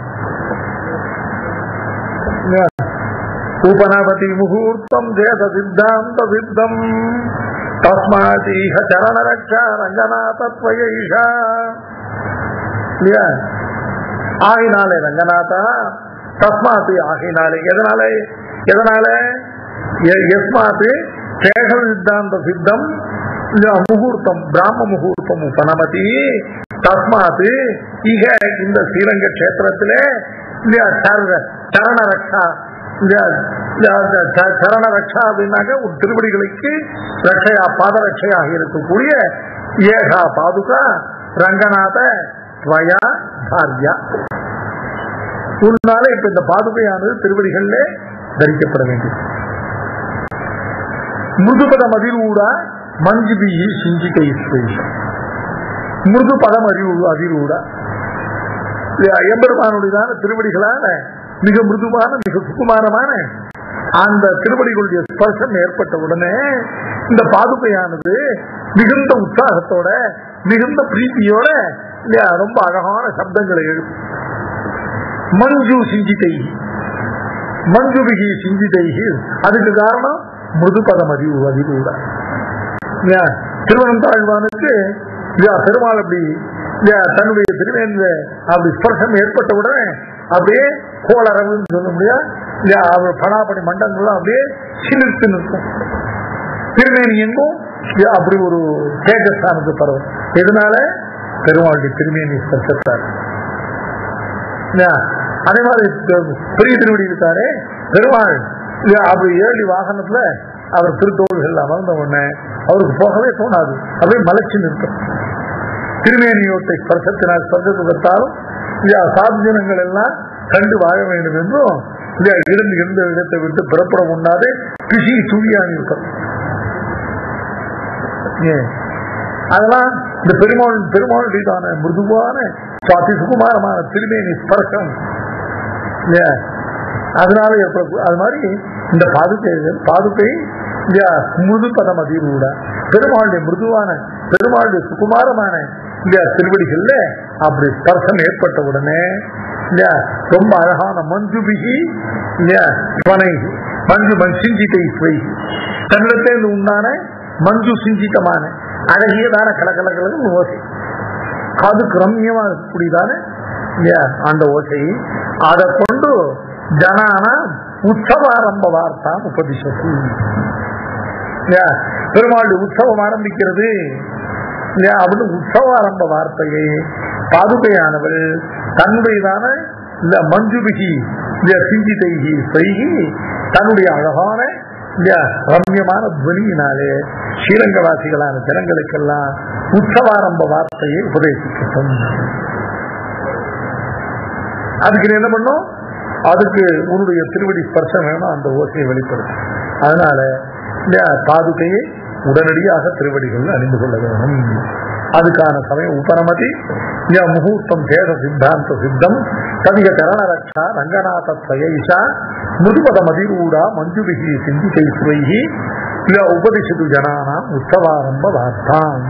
उपनवति मुहूर्तम देश सिद्धांत सिद्धम तस्मातीह चरण रक्षा रंगनाथत्वयैषा இல்லையா ஆகினாலே ரங்கநாதா தஸ்மாத்து ஆகினாலே எதனால எதனால எ- எஸ்மாத்து சேஷ சித்தாந்த சித்தம் இல்ல, முகூர்த்தம் பிராம முகூர்த்தம் உபநமதி தஸ்மாத்து இக இந்த ஸ்ரீரங்க கஷேத்திரத்திலே இல்லையா சர- சரண ரக்ஷா இல்லையா இல்ல, அந்த ச- சரண ரக்ஷா அப்படின்னாக்க ஒரு திருவடிகளுக்கு ரட்சையா பாத ரட்சையாக இருக்கக்கூடிய ஏகா பாதுகா ரங்கநாத துவயா தார்யா உன்னால இப்ப இந்த பாதுகையானது திருவடிகள்ல தரிக்கப்பட வேண்டும் மிருதுபத மதிரூடா மஞ்சுபி சிஞ்சிகை ஸ்வேஷம் மிருது பதம் அறிவு அதிரூடா எம்பெருமானுடையதான திருவடிகளான மிக மிருதுவான மிக சுகுமாரமான அந்த திருவடிகளுடைய ஸ்பர்சம் ஏற்பட்ட உடனே இந்த பாதுகையானது மிகுந்த உற்சாகத்தோட மிகுந்த பிரீத்தியோட இல்லையா ரொம்ப அழகான சப்தங்களை எழுப்பும் மஞ்சு சிஞ்சிதை மஞ்சுபிகி சிஞ்சிதை அதுக்கு காரணம் மிருதுபதம் அறிவு அதிரூடா இல்லையா திருவனந்தாழ்வானுக்கு இல்லையா பெருமாள் அப்படி இல்லையா தன்னுடைய திருவேந்த அப்படி ஸ்பர்சம் ஏற்பட்ட உடனே அப்படியே கோளரவுன்னு சொல்ல முடியாது இல்லையா அவர் படாப்படி மண்டலங்கள்லாம் அப்படியே சிலிர்த்து நிற்கும் திருவேணி எங்கும் இல்லையா அப்படி ஒரு தேஜஸ்தானத்து பருவம் எதனால பெருமாளுடைய திருமேனி ஸ்பர்சத்தார் இல்லையா? அதே மாதிரி பெ- பெரிய திருவடி இருக்காரு பெருமாள் இல்லையா, அப்படி ஏழு வாகனத்துல அவர் திருத்தோள்கள் அமர்ந்த உடனே அவருக்கு போகவே தோணாது அப்படியே மலைச்சு நிற்கும் திருமேனியோட்டை ஸ்பர்சத்தினால் ஸ்பர்சத்தை பெற்றாலும் இல்லையா சாது ஜனங்கள் எல்லாம் கண்டு வாழ வேண்டும் என்றும் இல்லையா இருந்து இருந்த இடத்தை விட்டு புறப்பட முன்னாது கிருஷி சூரியாணி இருக்கும் ஏன் அதெல்லாம் இந்த பெருமாள் பெருமாளுடையதான மிருதுவான சுவாதி சுகுமாரமான திருமேனி ஸ்பர்சம் இல்லையா அதனால ஏற்பட அது மாதிரி இந்த பாதுகை பாதுகை இல்லையா முது பதம் அதிரூட பெருமாளுடைய மிருதுவான பெருமாளுடைய சுகுமாரமான இல்லையா திருவடிகள்ல அப்படி ஸ்பர்சம் ஏற்பட்ட உடனே இல்லையா ரொம்ப அழகான மஞ்சுபிகி இல்லையா ஸ்வனை மஞ்சு மண் சிஞ்சித்தை ஸ்வை தன்னிடத்திலிருந்து உண்டான மஞ்சு சிஞ்சிதமான அழகியதான கலகலகலன்னு ஓசை காதுக்கு ரம்யமா இருக்கக்கூடியதான இல்லையா அந்த ஓசை அதை கொண்டு ஜனான உற்சவாரம்ப வார்த்தா உபதிஷத்து இல்லையா பெருமாளுடைய உற்சவம் ஆரம்பிக்கிறது இல்லையா அப்படின்னு உற்சவாரம்ப வார்த்தையை பாதுகையானவள் தன்னுடையதான இந்த மஞ்சுபிகி இந்த சிஞ்சிதைகி செய்கி தன்னுடைய அழகான இந்த ரம்யமான துவனியினாலே ஸ்ரீரங்கவாசிகளான ஜனங்களுக்கெல்லாம் உற்சவாரம்ப வார்த்தையை உபதேசிக்கட்டும் அதுக்கு நீ என்ன பண்ணும் அதுக்கு உன்னுடைய திருவடி ஸ்பர்சம் வேணும் அந்த ஓசையை வெளிப்படுத்தும் அதனால இந்த பாதுகையை உடனடியாக திருவடிகள் அணிந்து கொள்ள வேணும் அதுக்கான சமயம் உபரமதி ய முகூர்த்தம் தேட சித்தாந்த சித்தம் கவிக கரண ரக்ஷா ரங்கநாத ஸ்வயைஷா முதுபத மதிரூடா மஞ்சுபிகி சிந்திகை சுவைகி இல்ல உபதிஷது ஜனானாம் உற்சவாரம்ப வார்த்தாம்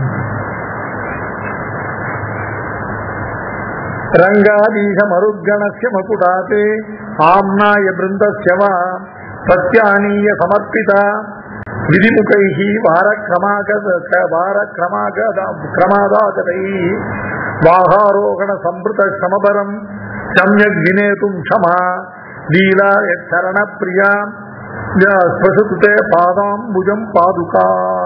ரங்காதீச மருத்கணஸ்ய மகுடாதே ஆம்னாய பிருந்தஸ்ய வா பிரத்யானீய சமர்ப்பிதா விதிமுகைः வாரக்ரமாகத வாரக்ரமாக கிரமாதாகதைः வாகாரோகண சம்பிருத சமபரம் சம்யக் வினேதும் க்ஷமா லீலா யச்சரண பிரியா ஸ்பசுதே பாதாம் புஜம் பாதுகா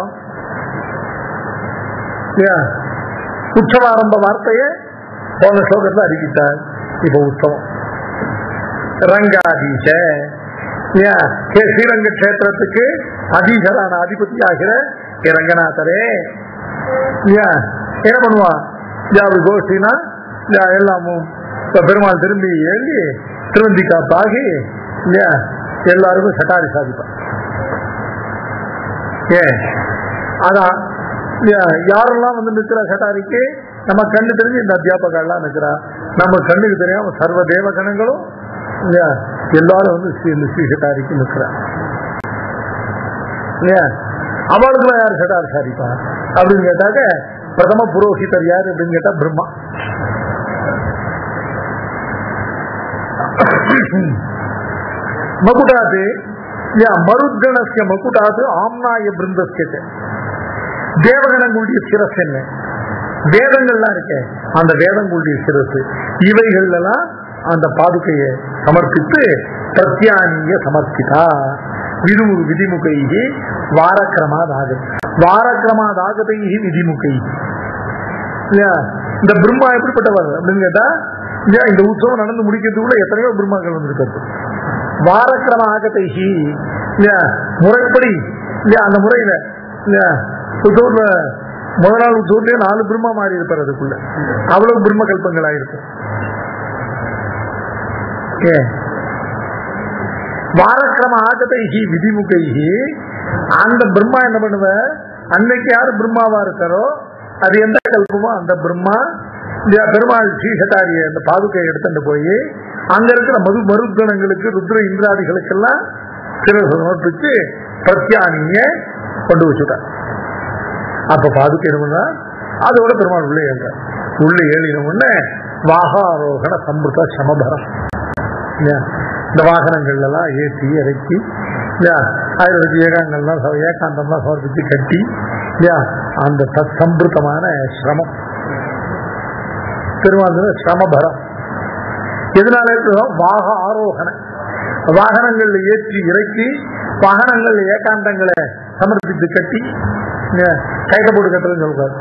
உற்சவாரம்ப வார்த்தையை போன ஸ்லோகத்தில் அறிவித்தார் இப்ப உற்சவம் ரங்காதீச ஸ்ரீரங்க கஷேத்திரத்துக்கு அதீசரான அதிபதி ஆகிற ரங்கநாதரே என்ன பண்ணுவான் அப்படி கோஷ்டினா எல்லாமும் பெருமாள் திரும்பி எழுதி திருவந்தி காப்பாகி இல்லையா எல்லாருக்கும் சட்டாரி சாதிப்பான் ஏன் அதான் யாரெல்லாம் வந்து நிற்கிற சட்டாரிக்கு நம்ம கண்ணு தெரிஞ்சு இந்த அத்தியாபகெல்லாம் நிற்கிறா நம்ம கண்ணுக்கு தெரியாம சர்வ தேவ கணங்களும் இல்லையா எல்லாரும் வந்து இந்த ஸ்ரீ சட்டாரிக்கு நிற்கிறா இல்லையா அவளுக்குலாம் யார் சட்டாரி சாதிப்பா அப்படின்னு கேட்டாக்க பிரதம புரோஹிதர் யார் அப்படின்னு கேட்டா பிரம்மா மகுடாது மருத்கணஸ்ய மகுடாது ஆம்னாய பிருந்தஸ்ய தேவகணங்களுடைய சிரஸ் என்ன வேதங்கள்லாம் இருக்க அந்த வேதங்களுடைய சிரசு இவைகள் எல்லாம் அந்த பாதுகையை சமர்ப்பித்து பிரத்யானிய சமர்ப்பிதா விதுமு விதிமுகை வாரக்கிரமாதாக வாரக்கிரமாதாகதை விதிமுகை இந்த பிரம்மா எப்படிப்பட்டவர் அப்படின்னு கேட்டா இந்த உற்சவம் நடந்து முடிக்கிறதுக்குள்ள எத்தனையோ பிரம்மாக்கள் வந்திருக்கிறது வாரக்கிரம ஆகத்தைஹி முறைப்படி இல்லையா அந்த முறையில இல்லையா உத்தூர்ல முதல் நாள் உத்தூர்லயே நாலு பிரம்மா மாறி இருப்பார் அதுக்குள்ள அவ்வளவு பிரம்ம கல்பங்கள் ஆயிருக்கும் வாரக்கிரம ஆகத்தைஹி விதிமுகைஹி அந்த பிரம்மா என்ன பண்ணுவ அன்னைக்கு யாரு பிரம்மாவா இருக்காரோ அது எந்த கல்பமோ அந்த பிரம்மா இந்த பெருமாள் ஸ்ரீசட்டாரிய அந்த பாதுகையை எடுத்துட்டு போய் அங்க இருக்கிற மது மருத்கணங்களுக்கு ருத்ர இந்திராதிகளுக்கெல்லாம் சில சமர்ப்பிச்சு பிரத்யானிய கொண்டு வச்சுட்டார் அப்ப பாதுகை என்ன அதோட பெருமாள் உள்ளே ஏற உள்ளே ஏழின உடனே வாகாரோகண சம்பிருத சமபரம் இந்த வாகனங்கள் எல்லாம் ஏற்றி இறக்கி இல்லையா ஆயிரத்தி ஏகாங்கள்லாம் ஏகாந்தம்லாம் சமர்ப்பிச்சு கட்டி இல்லையா அந்த சம்பிருத்தமான சிரமம் பெருமாள் சிரமபரம் எதனால இருக்கிறோம் வாக ஆரோகண வாகனங்கள்ல ஏற்றி இறக்கி வாகனங்கள் ஏகாந்தங்களை சமர்ப்பித்து கட்டி கைத போட்டு கட்டுறதுன்னு சொல்றாரு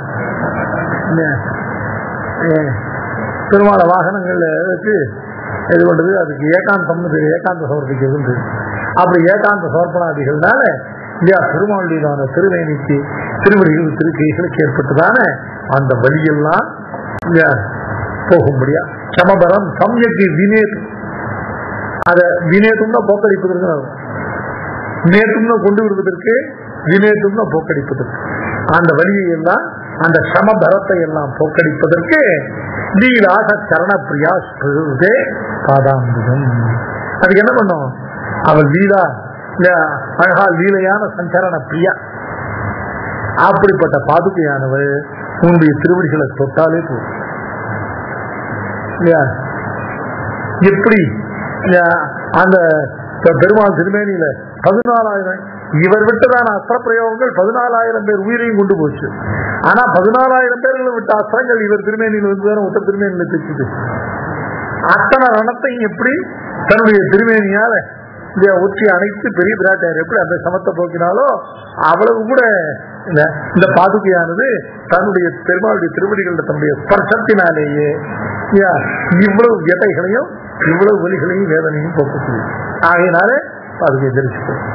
பெருமாள வாகனங்கள்ல வச்சு இது பண்றது அதுக்கு ஏகாந்தம் ஏகாந்த சமர்ப்பிக்கிறது அப்படி ஏகாந்த சமர்ப்பணாதிகள்னால இல்லையா பெருமாளுடையதான திருவேணிக்கு திருவடிகள் திருக்கைகளுக்கு ஏற்பட்டதான அந்த வழியெல்லாம் இல்லையா போகும்படியா சமபரம் சம்யக்கு வினேது அத வினேதும்னா போக்கடிப்பதற்கு அர்த்தம். நேற்றும்னு கொண்டு வருவதற்கு வினேத்தும்னு போக்கடிப்பதற்கு அந்த வழியை எல்லாம் அந்த சமபரத்தை எல்லாம் போக்கடிப்பதற்கு லீலாச சரண பிரியா ஸ்பிருதே பாதாம்புதம் அதுக்கு என்ன பண்ணும் அவள் லீலா இல்ல, அழகா லீலையான சஞ்சரண பிரியா அப்படிப்பட்ட பாதுகையானவள் உன்னுடைய திருவடிகளை தொட்டாலே போதும் இல்லையா எப்படி இல்லையா, அந்த பெ- பெருமாள் திருமேனியில பதினாலாயிரம் இவர் விட்டதான அஸ்திர பிரயோகங்கள் பதினாலாயிரம் பேர் உயிரையும் கொண்டு போச்சு ஆனா பதினாலாயிரம் பேர்களை விட்ட அஸ்திரங்கள் இவர் திருமேனியில் வந்து தானே உத்தர திருமேனியில தைச்சுது அத்தனை ரணத்தையும் எப்படி தன்னுடைய திருமேனியால இந்த ஒற்றி அணைத்து பெரிய பிராட்டியார் எப்படி அந்த சமத்தை போக்கினாலோ அவ்வளவு கூட இந்த இந்த பாதுகையானது தன்னுடைய பெருமாளுடைய திருவடிகளில் தன்னுடைய ஸ்பர்சத்தினாலேயே யா, இவ்வளவு வியதைகளையும் இவ்வளவு வலிகளையும் வேதனையும் போக்கக்கூடிய ஆகையினாலே பாதுகை தரிசிக்கும்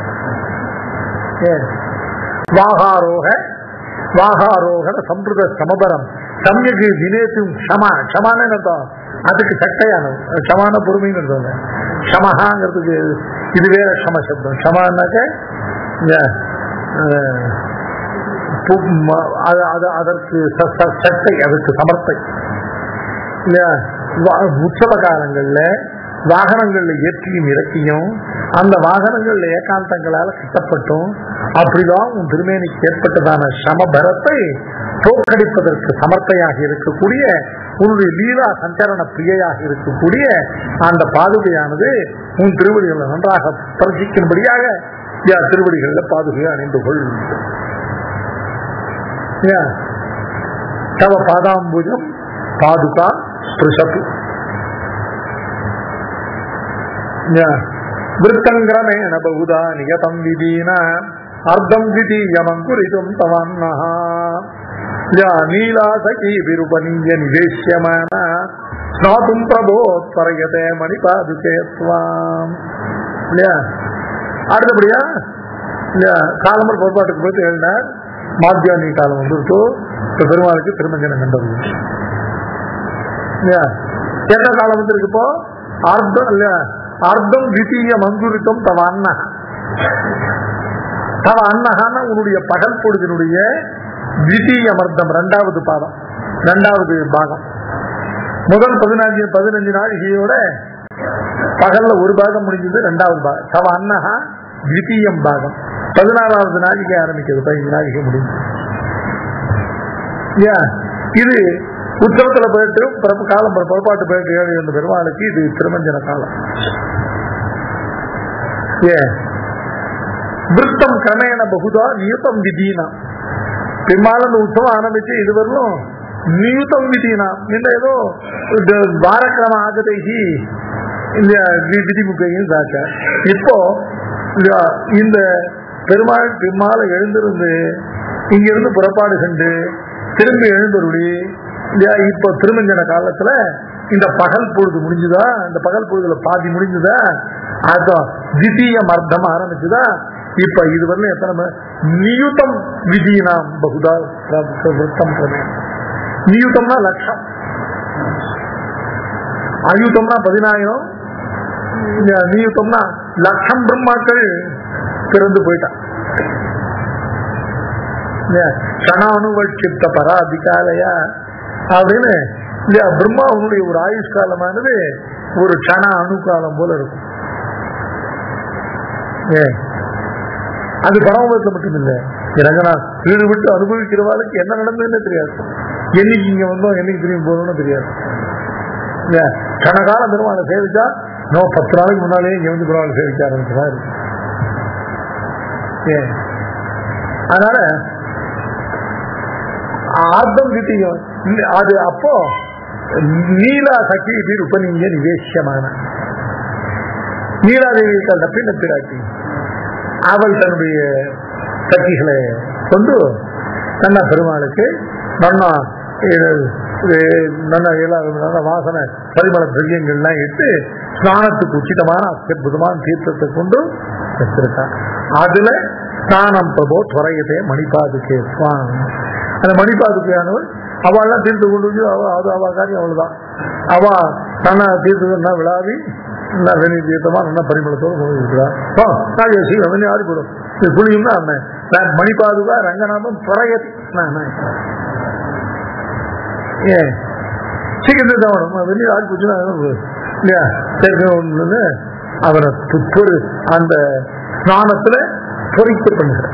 ஏன் வாகாரோக வாகாரோகண சம்பிரத சமபரம் சமயக்கு தினேத்தும் க்ஷமா க்ஷமான அர்த்தம் அதுக்கு சட்டையான க்ஷமான பொறுமைன்னு அர்த்தம் க்ஷமஹாங்கிறதுக்கு இது வேற க்ஷம சப்தம் க்ஷமானாக்க இந்த, அஹ், பு- ம- அது- அது- அதற்கு ச- ச- சட்டை அதற்கு சமர்த்தை இல்லையா வா- உற்சவ காலங்கள்ல வாகனங்கள்ல ஏற்றியும் இறக்கியும் அந்த வாகனங்கள்ல ஏகாந்தங்களால கட்டப்பட்டும் அப்படிதான் உன் திருமேனிக்கு ஏற்பட்டதான சமபரத்தை தோற்கடிப்பதற்கு சமர்த்தையாக இருக்கக்கூடிய உன்னுடைய லீலா சஞ்சரண பிரியையாக இருக்கக்கூடிய அந்த பாதுகையானது உன் திருவடிகளை நன்றாக பிரசிக்கும்படியாக யா திருவடிகளில் பாதுகையை அணிந்து கொள் யா, தவ பாதாம்புஜம் பாதுகா ஸ்பிருஷத்து விற்த்தங்கிரமேண பகுதா நிகதம் விதீன அர்த்தம் விதீயமங்குரிதும் தவன்னः யா நீலாசகி விருபனீய நிவேஷ்யமான ஸ்நாதும் பிரபோத்பரயதே மணிபாதுகே ஸ்வாம் இல்லையா அடுத்தபடியா இல்லையா காலம்பர் பொறுப்பாட்டுக்கு போயிட்டு எழுதினார் மாத்தியானி காலம் வந்துருச்சு இப்ப பெருமாளுக்கு திருமஞ்சனம் கண்டது இல்லையா என்ன காலம் வந்திருக்கு இப்போ அர்த்தம் இல்லையா அர்த்தம் தித்தீய மங்குரித்தம் தவ அண்ணா தவ அன்னகான உன்னுடைய பகல் பொழுதினுடைய தித்தீய மர்த்தம் ரெண்டாவது பாதம் ரெண்டாவது பாகம் முதல் பதினஞ்சு பதினஞ்சு நாழிகையோட பகல்ல ஒரு பாகம் முடிஞ்சது ரெண்டாவது பாகம் தவ அன்னகா தித்தீயம் பாகம் பதினாறாவது நாழிகை ஆரம்பிக்கிறது பதினஞ்சு நாழிகை முடிஞ்சு ஏன் இது உற்சவத்துல போயிட்டு பிறப்பு காலம் பிற- புறப்பாட்டு போயிட்டு ஏழு என்ற பெருமாளுக்கு இது திருமஞ்சன காலம் ஏன் விருத்தம் கிரமேண பகுதா நியுத்தம் விதீனா பெருமாள் அந்த உற்சவம் ஆரம்பிச்சு இதுவரையும் நியுத்தம் விதீனா இந்த ஏதோ இந்த வாரக்கிரம ஆகதைகி இந்த வி- விதிமுகையும் சாச்ச இப்போ இந்த- இந்த பெருமாள் பெருமாளை எழுந்திருந்து இங்கிருந்து புறப்பாடு கண்டு திரும்பி எழுந்தருளி இல்லையா, இப்போ திருமஞ்சன காலத்துல இந்த பகல் பொழுது முடிஞ்சுதா இந்த பகல் பொழுதுல பாதி முடிஞ்சுதா அதான் தித்தீய மர்த்தம் ஆரம்பிச்சுதா இப்ப இது வரல எத்தனை ம- நியுத்தம் விதினாம் பகுதா விருத்தம் கிரமேண. நியுத்தம்னா லட்சம் அயுத்தம்னா பதினாயிரம் இந்த நியுத்தம்னா லட்சம் பிரம்மாக்கள் பிறந்து போயிட்டான் கணானுவட்சித்த பராதிகாலையா அப்படின்னு இல்லையா பிரம்மாவனுடைய ஒரு ஆயுஷ் காலமானது ஒரு கண அணுகாலம் போல இருக்கும் ஏ அது பரமபதத்தில் மட்டும் இல்லை இறங்கனா வீடு விட்டு அனுபவிக்கிறவாளுக்கு என்ன நடந்ததுன்னு தெரியாது என்னைக்கு இங்க வந்தோம் என்னைக்கு திரும்பி போகணும்னு தெரியாது இல்ல, கனகால பெருமாளை சேவிச்சா நோ பத்து நாளைக்கு முன்னாலே இங்க வந்து பெருமாளை சேவிக்க ஆரம்பிச்சதா இருக்கு ஏன் அதனால ஆர்த்தம் திட்டியம் இல்ல, அது அப்போ நீலா சக்தி இது உபநீய நிவேசியமான நீலாதேவி தப்பின பிராட்டி அவள் தன்னுடைய சக்திகளை கொண்டு நன்னா பெருமாளுக்கு நன்னா இது, இது, நல்ல எல்லா- நல்ல வாசனை பரிமள திரவியங்கள்லாம் இட்டு ஸ்நானத்துக்கு உச்சிதமான அற்புதமான தீர்த்தத்தை கொண்டு வச்சிருக்கான் அதுல ஸ்நானம் பிரபோ துறையதே மணிபாதுகே சுவாமி அந்த மணிபாதுகையானவர் அவள்லாம் தீர்த்து கொண்டு போய் அவ அது அவ காரியம் அவள்தான் அவ தன்னை தீர்த்து என்ன விழாவி நல்லா வெளி தீர்த்தமா நல்லா பரிமளத்தோடு போயிருக்கிறார் ஓ காவிய சீக்கிரம் வெளியே ஆடி போடும் இது புளியும்னா அண்ணன் நான் மணிப்பாதுகா ரங்கநாதம் துறையதி ஏன் சீக்கிரம் தான் வெளியே ஆடி போச்சுன்னா இல்லையா சரி ஒன்று அவரை துப்பொரு அந்த ஸ்நானத்துல பொறிக்க பண்ணுகிறார்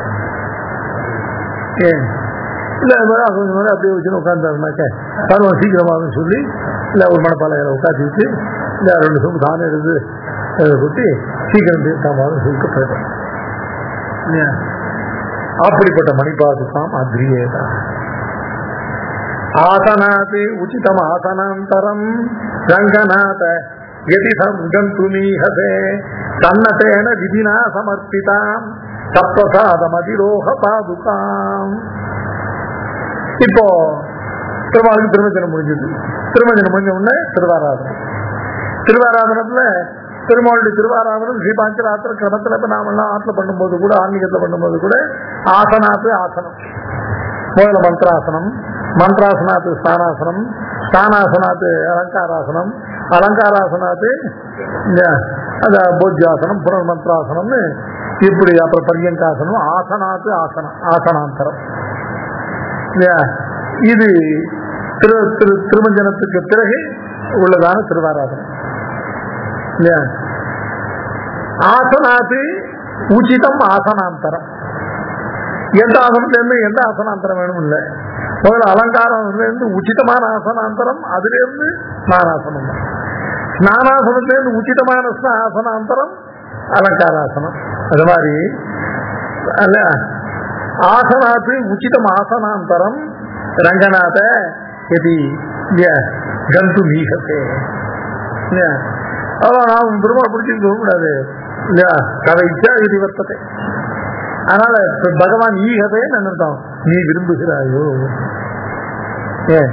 ஏன் இல்ல அது கொஞ்சம் நேரம் அப்படியே வச்சுன்னு உட்காந்துருந்தாக்க பருவம் சீக்கிரமாகும் சொல்லி இல்ல ஒரு மணப்பாளையில உட்காந்து வச்சு இல்ல ரெண்டு சொம்பு தானே இருந்து அதை கொட்டி சீக்கிரம் தீர்த்தாமாலும் சொல்லிட்டு போயிடும் இல்லையா? அப்படிப்பட்ட மணிபாதுகாம் அத்ரியேதான் ஆசனாத் உச்சிதம் ஆசனாந்தரம் ரங்கநாத यदि गन्तुमीहसे तन्नतेन विधिना समर्पिताम् சப்பிரசாதமதிரோக பாதுகாம் இப்போ திருமாலுக்கு திருமஞ்சனம் முடிஞ்சது திருமஞ்சனம் முடிஞ்ச உடனே திருவாராதனம் திருவாராதனத்துல திருமாவளுடைய திருவாராதனம் ஸ்ரீபாஞ்சராத்திர கிரமத்துல இப்ப நாமெல்லாம் ஆற்றுல பண்ணும்போது கூட ஆன்மீகத்துல பண்ணும்போது கூட ஆசனாத்து ஆசனம் முதல்ல மந்திராசனம் மந்திராசனாத்து ஸ்தானாசனம் ஸ்தானாசனாத்து அலங்காராசனம் அலங்காராசனாத்து இந்த அந்த போஜ்யாசனம் புனர் மந்திராசனம்னு இப்படி அப்புறம் பரியங்காசனம் ஆசனாத்து ஆசனம் ஆசனாந்தரம் இல்லையா இது திரு திரு திருமஞ்சனத்துக்கு பிறகு உள்ளதான திருவாராதனம் இல்லையா ஆசனாத்து உச்சிதம் ஆசனாந்தரம் எந்த ஆசனத்துல இருந்து எந்த ஆசனாந்தரம் வேணும் இல்லை முதல்ல அலங்காரம்ல இருந்து உச்சிதமான ஆசனாந்தரம் அதுல இருந்து ஸ்நானாசனம் தான் ஸ்நானாசனத்துல இருந்து உச்சிதமான ஆசனாந்தரம் அலங்காராசனம் அது மாதிரி அல்ல ஆசனாத்து உச்சிதம் ஆசனாந்தரம் ரங்கநாத எதி கந்து மீகத்தே அதான் நாம் பெருமாள் பிடிச்சிட்டு சொல்ல கூடாது இல்லையா கதை இச்சா இது வர்த்தத்தை அதனால இப்ப பகவான் ஈகதே நினைத்தோம் நீ விரும்புகிறாயோ ஏன்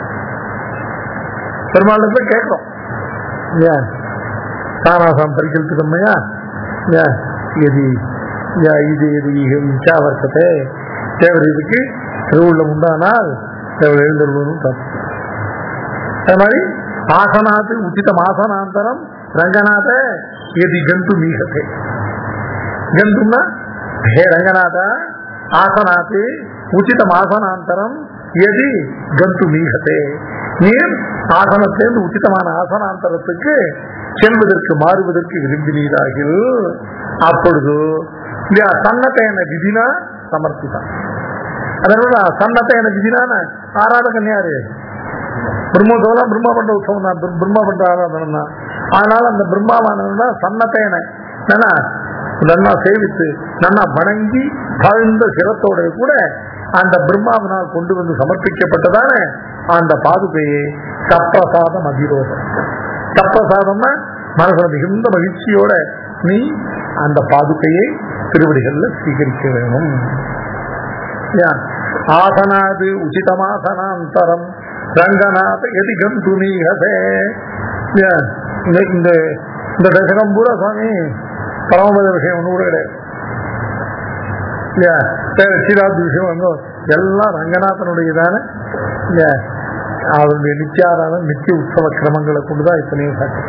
பெருமாள் போய் கேட்கிறோம் ஏன் தானாசாம் பரிகல்பிதம்மையா ஏன் எதி யா இது எது இச்சா வர்த்தத்தை தேவர் இதுக்கு திருவுள்ளம் உண்டானால் தேவர் எழுந்தருளும் தப்பு அது மாதிரி ஆசனாத்து உச்சிதம் ஆசனாந்தரம் ரங்கநாத எதி கந்து மீகத்தை கந்தும்னா ஹே ரங்கநாத ஆசனாத்து உச்சிதம் ஆசனாந்தரம் எதி கந்து மீகத்தே நீர் ஆசனத்திலிருந்து உச்சிதமான ஆசனாந்தரத்துக்கு செல்வதற்கு மாறுவதற்கு விரும்பினீராகில் அப்பொழுது இல்லையா சன்னத்தைன விதினா சமர்ப்பிதான் அதனால சன்னத்தைன விதினான ஆராதகன் யாரு பிரம்மோத்சவம் பிரம்மா பண்ற உற்சவம் தான் பிர- பிரம்மா பண்ற ஆராதனம் தான் அதனால அந்த பிரம்மாவானவன் தான் சன்னத்தைன என்னன்னா நன்னா சேவித்து நன்னா வணங்கி தாழ்ந்த சிரத்தோட கூட அந்த பிரம்மாவினால் கொண்டு வந்து சமர்ப்பிக்கப்பட்டதான அந்த பாதுகையை சப்பிரசாதம் அதிரோகம் சப்பிரசாதம்னா மனசுல மிகுந்த மகிழ்ச்சியோட நீ அந்த பாதுகையை திருவடிகள்ல ஸ்வீகரிக்க வேணும் யா. ஆசனாது உச்சிதமாசனாந்தரம் ரங்கநாத எதி கந்து நீகசே யா. இந்த இந்த இந்த தசகம் பூரா சுவாமி பரமபத விஷயம் ஒண்ணு கூட கிடையாது இல்லையா சரி, ஸ்ரீராத் விஷயம் வந்து எல்லாம் ரங்கநாதனுடையதான இல்லையா அவருடைய நித்தியாராதம் நித்திய உற்சவ கிரமங்களை கொண்டுதான் இத்தனையும் சாட்சி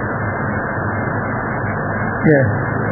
ஏன்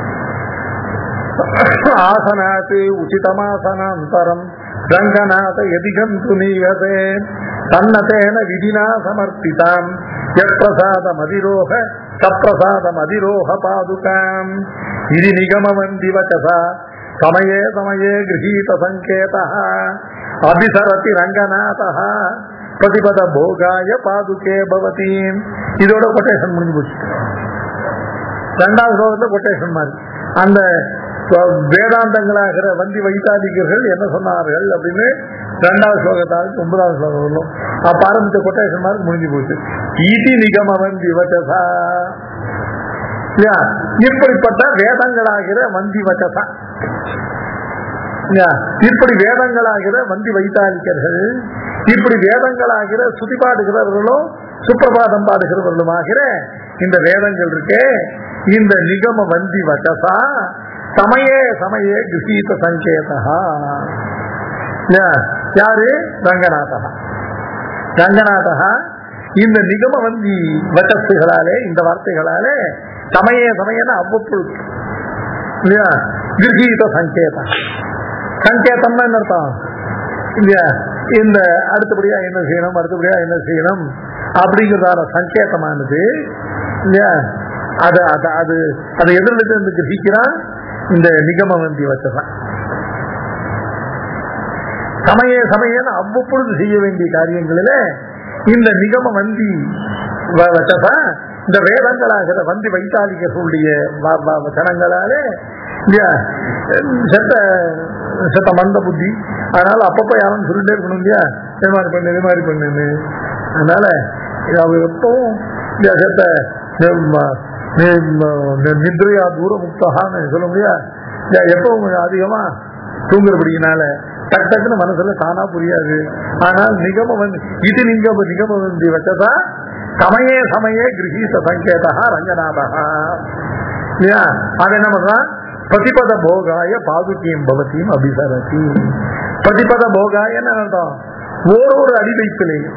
ஆசனாத் உச்சிதமாசனாந்தரம் ரங்கநாத எதிகந்து நீயதே தன்னதேன விதினா சமர்ப்பிதாம் யப்பிரசாதமதிரோக சப்பிரசாதமதிரோக பாதுகாம் இது நிகமவந்தி வச்சசா சமயே சமயே கிரகீத சங்கேத அபிசரதி ரங்கநாத பிரதிபத போகாய பாதுகே பவதி இதோட கொட்டேஷன் முடிஞ்சு போச்சு ரெண்டாவது ஸ்லோகத்துல கொட்டேஷன் மாதிரி அந்த வேதாந்தங்களாகிற வந்தி வைத்தாதிகர்கள் என்ன சொன்னார்கள் அப்படின்னு ரெண்டாவது ஸ்லோகத்தாருக்கு ஒன்பதாவது ஸ்லோகம் வரணும் அப்ப ஆரம்பிச்ச கொட்டேஷன் மாதிரி முடிஞ்சு போச்சு ஈதி நிகம வந்தி வச்சசா இல்லையா? இப்படிப்பட்ட வேதங்களாகிற வந்தி வச்சசா இல்லையா? இப்படி வேதங்களாகிற வந்தி வைத்தாளிக்கர்கள் இப்படி வேதங்களாகிற சுதி பாடுகிறவர்களும் சுப்பிரபாதம் பாடுகிறவர்களுமாகிற இந்த வேதங்கள் இருக்கே இந்த நிகம வந்தி வச்சசா சமயே சமயே கிருஷீத சங்கேதா இல்லையா? யாரு ரங்கநாதா ரங்கநாதா இந்த நிகம வந்தி வச்சஸ்துகளாலே இந்த வார்த்தைகளாலே சமய சமயன அவ்வப்பொழுது இல்லையா கிரகீத சங்கேதம் சங்கேதம்னா என்ன அர்த்தம் இல்லையா இந்த அடுத்தபடியா என்ன செய்யணும் அடுத்தபடியா என்ன செய்யணும் அப்படிங்கிறதான சங்கேதமானது இல்லையா அது அது அது அதை எதிர்த்து இருந்து கிரகிக்கிறான் இந்த நிகம வந்தி வச்சதான் சமய சமயம் அவ்வப்பொழுது செய்ய வேண்டிய காரியங்களில இந்த நிகம வந்தி வ- வச்சதா இந்த வேதங்களாகிற வந்தி வைத்தாலிகளுடைய வ- வ- வச்சனங்களாலே இல்லையா செத்த செத்த மந்த புத்தி அதனால அப்பப்ப யாரும் சொல்லிட்டே இருக்கணும் இல்லையா இது மாதிரி பண்ணு இது மாதிரி பண்ணுன்னு அதனால இது அவர் எப்பவும் இல்லையா செத்த நி- நி- நி- நித்ரையா தூர முக்தகான்னு சொல்ல முடியா இல்லையா எப்பவும் அதிகமா தூங்குறபடியினால டக் டக்குன்னு மனசுல தானா புரியாது ஆனால் நிகம வந்து இது நீங்க நிகம வந்து வச்சதா சமயே சமயே கிரகீத சங்கேதா ரங்கநாதா இல்லையா அது என்ன பண்றான் பிரதிபத போகாய பாதுக்கியம் பவத்தியும் அபிசரதி பிரதிபத போகாய என்ன அர்த்தம் ஓரொரு அடி வைப்பிலையும்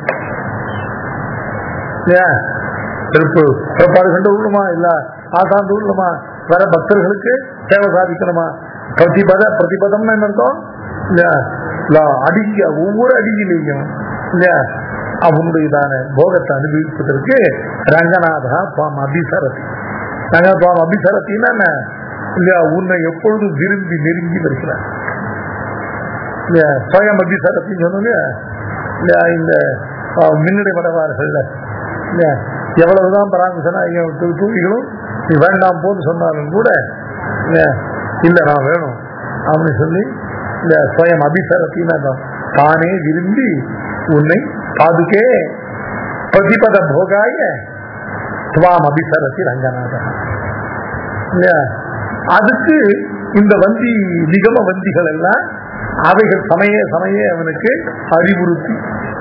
இல்லையா திருப்பு பிறப்பாடு கண்டு உள்ளுமா இல்ல ஆசாந்து உள்ளுமா வர பக்தர்களுக்கு சேவை சாதிக்கணுமா பிரதிபத பிரதிபதம்னு என்ன அர்த்தம் இல்லையா இல்ல அடிக்க ஒவ்வொரு அடியிலையும் இல்லையா அவனுடையதான போகத்தை அனுபவிப்பதற்கு ரங்கநாதா பாம் அபிசரதி ரங்க பாம் அபிசரத்தின்னா என்ன இல்லையா உன்னை எப்பொழுதும் விரும்பி நெருங்கி வருகிறார் இல்லையா சுயம் அபிசரத்தின்னு சொன்னோம் இல்லையா இல்லையா இந்த அஹ், மின்னடை மடவார்கள்ல இல்லையா எவ்வளவுதான் பராமரிசனா தூவிகளும் நீ வேண்டாம் போன்னு சொன்னாலும் கூட இல்லையா இல்ல நான் வேணும் அப்படின்னு சொல்லி இந்த சுயம் அபிசரத்தின்னு தானே விரும்பி உன்னை பாதுகே பிரதிபத போகாய துவாம் அபிசரத்தி ரங்கநாதன் இல்லையா அதுக்கு இந்த வந்தி நிகம வந்திகள் எல்லாம் அவைகள் சமய சமய அவனுக்கு அறிவுறுத்தி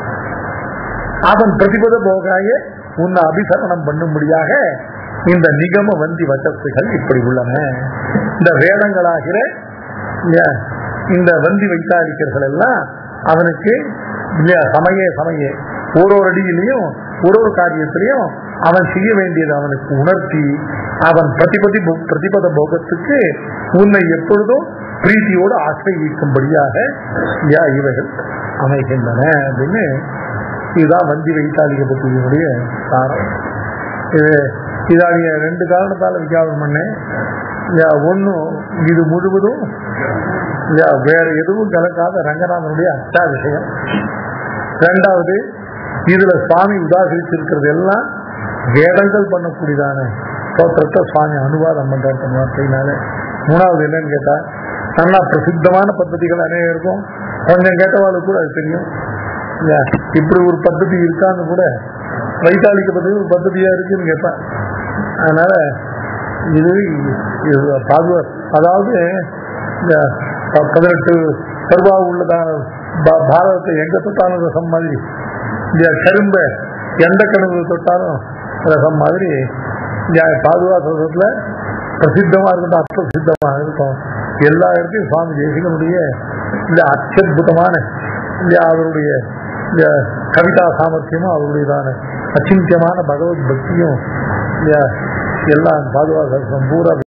அவன் பிரதிபத போகாய உன்னை அபிசரணம் பண்ணும்படியாக இந்த நிகம வந்தி வச்சத்துகள் இப்படி உள்ளன இந்த வேதங்களாகிற இல்லையா, இந்த வந்தி வைத்தாளிக்கர்கள் எல்லாம் அவனுக்கு இல்லையா சமய சமய ஒரு ஒரு அடியிலையும் ஒரு ஒரு காரியத்திலையும் அவன் செய்ய வேண்டியது அவனுக்கு உணர்த்தி அவன் பிரதிபதி போ- பிரதிபத போகத்துக்கு உன்னை எப்பொழுதும் பிரீத்தியோடு ஆசிரியிக்கும்படியாக யா இவைகள் அமைகின்றன அப்படின்னு இதுதான் வந்தி வைத்தாளிக பற்றியினுடைய சாரம் இது இதாகிய ரெண்டு காரணத்தால் விசாரம் பண்ணேன் ஒன்றும் இது முழுவதும் இல்லையா, வேற எதுவும் கலக்காத ரங்கநாதனுடைய அச்சா விஷயம் ரெண்டாவது இதுல சுவாமி உதாகரிச்சிருக்கிறது எல்லாம் வேதங்கள் பண்ணக்கூடியதான தோற்றத்தை சுவாமி அனுவாதம் பண்றார் தன் வார்த்தையினால மூணாவது என்னன்னு கேட்டா நல்லா பிரசித்தமான பద్ధதிகள் அநேகம் இருக்கும் கொஞ்சம் கேட்டவாளுக்கு கூட அது தெரியும் இல்லையா, இப்படி ஒரு பద్ధதி இருக்கான்னு கூட வைத்தாளிக்க பద్ధதி ஒரு பద్ధதியா இருக்குன்னு கேட்பேன் அதனால இது இது பாதுகா அதாவது இந்த ப- பதினெட்டு சர்வா உள்ளதான பா- பாரதத்தை எங்க தொட்டாலும் ரசம் மாதிரி இந்த கரும்ப எந்த கனவு தொட்டாலும் ரசம் மாதிரி இந்த பாதுகாசத்துல பிரசித்தமா இருக்கட்டும் அப்பிரசித்தமாக இருக்கும் எல்லா இடத்தையும் சுவாமி தேசிகனுடைய இந்த அத்தியுதமான இந்த அவருடைய இந்த கவிதா சாமர்த்தியமும் அவருடையதான அச்சிந்தியமான பகவத் பக்தியும் இந்த எல்லாம் பாதுகாக்க பூரா